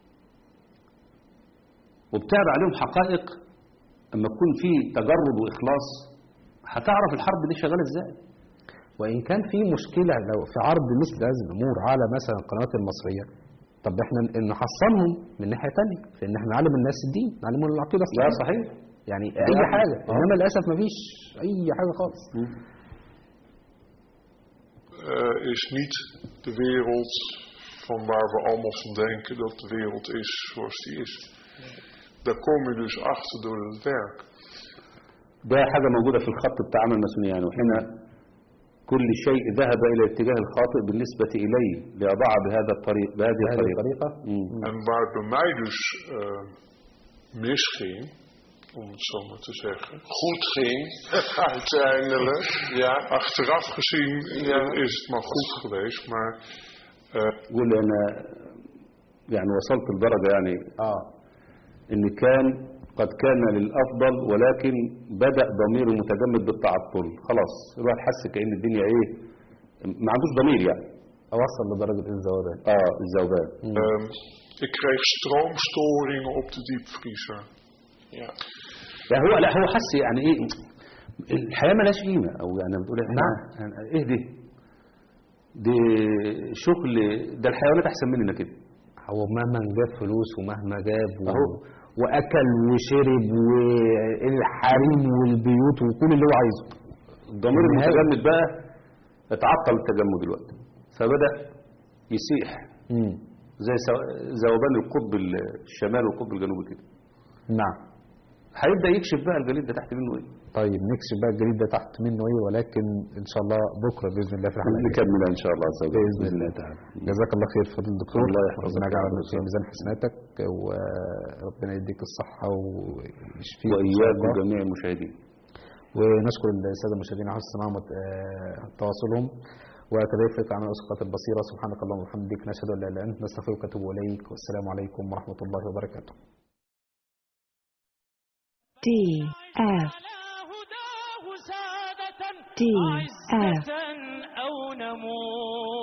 وبتعرض عليهم حقائق أما يكون في تجرد وإخلاص هتعرف الحرب دي شغالة إزاي وإن كان في مشكلة لو في عرض مثل هذه الأمور على مثلا القنوات المصرية طب احنا ن- نحصنهم من ناحية تانية في ان احنا نعلم الناس الدين نعلمهم العقيدة لا الصحيحة صحيح يعني ده أي يعني- حاجة آه. إنما للأسف مفيش أي حاجة خالص eh, is niet de wereld van waar we allemaal van denken dat de wereld is zoals die is. Daar kom je dus achter door het werk. ده حاجة موجودة في الخط بتاع عمل الماسونية يعني وحين كل شيء ذهب إلى الاتجاه الخاطئ بالنسبة إليه ليضع بهذا الطريق بهذه بهذه الطريقة الطريقة مم. En waar het bij mij dus eh, misging, om het zo maar te zeggen, Goed ging, uiteindelijk. Ja. achteraf gezien Ja. eh, is het maar goed geweest, maar eh, يقول لي أنا يعني وصلت لدرجة يعني اه إن كان قد كان للأفضل ولكن بدأ ضمير المتجمد بالتعطل خلاص الواحد حس كأن الدنيا إيه ما عندوش ضمير يعني أوصل لدرجة الذوبان آه الذوبان ehm, ik kreeg stroomstoringen op de diepvriezer. Ja. لا هو لا هو حس يعني ايه الحياه ملهاش قيمه او يعني بتقول احنا نعم. ايه دي دي شغل ده الحيوانات احسن مننا كده هو مهما جاب فلوس ومهما جاب و... أهو. وأكل وشرب والحريم والبيوت وكل اللي هو عايزه الضمير النهاية. المتجمد بقى اتعطل التجمد دلوقتي فبدا يسيح مم. زي سو- ذوبان القطب الشمال والقطب الجنوبي كده نعم هيبدا يكشف بقى الجليد ده تحت منه ايه طيب نكشف بقى الجديد ده تحت منه ايه ولكن ان شاء الله بكره باذن الله في الحلقه الجاية. نكمل ان شاء الله عز وجل بإذن باذن الله. الله تعالى جزاك الله خير فضل الدكتور الله يحفظك ربنا يا يجعل رب. في ميزان حسناتك وربنا يديك الصحه ويشفيك إن شاء واياكم الله. جميع المشاهدين ونشكر الساده المشاهدين على حسن سماعهم وتواصلهم وكذلك في عمل اسقاط البصيره سبحانك اللهم وبحمدك نشهد ان لا اله الا انت نستغفرك ونتوب اليك والسلام عليكم ورحمه الله وبركاته D F D F أو نموت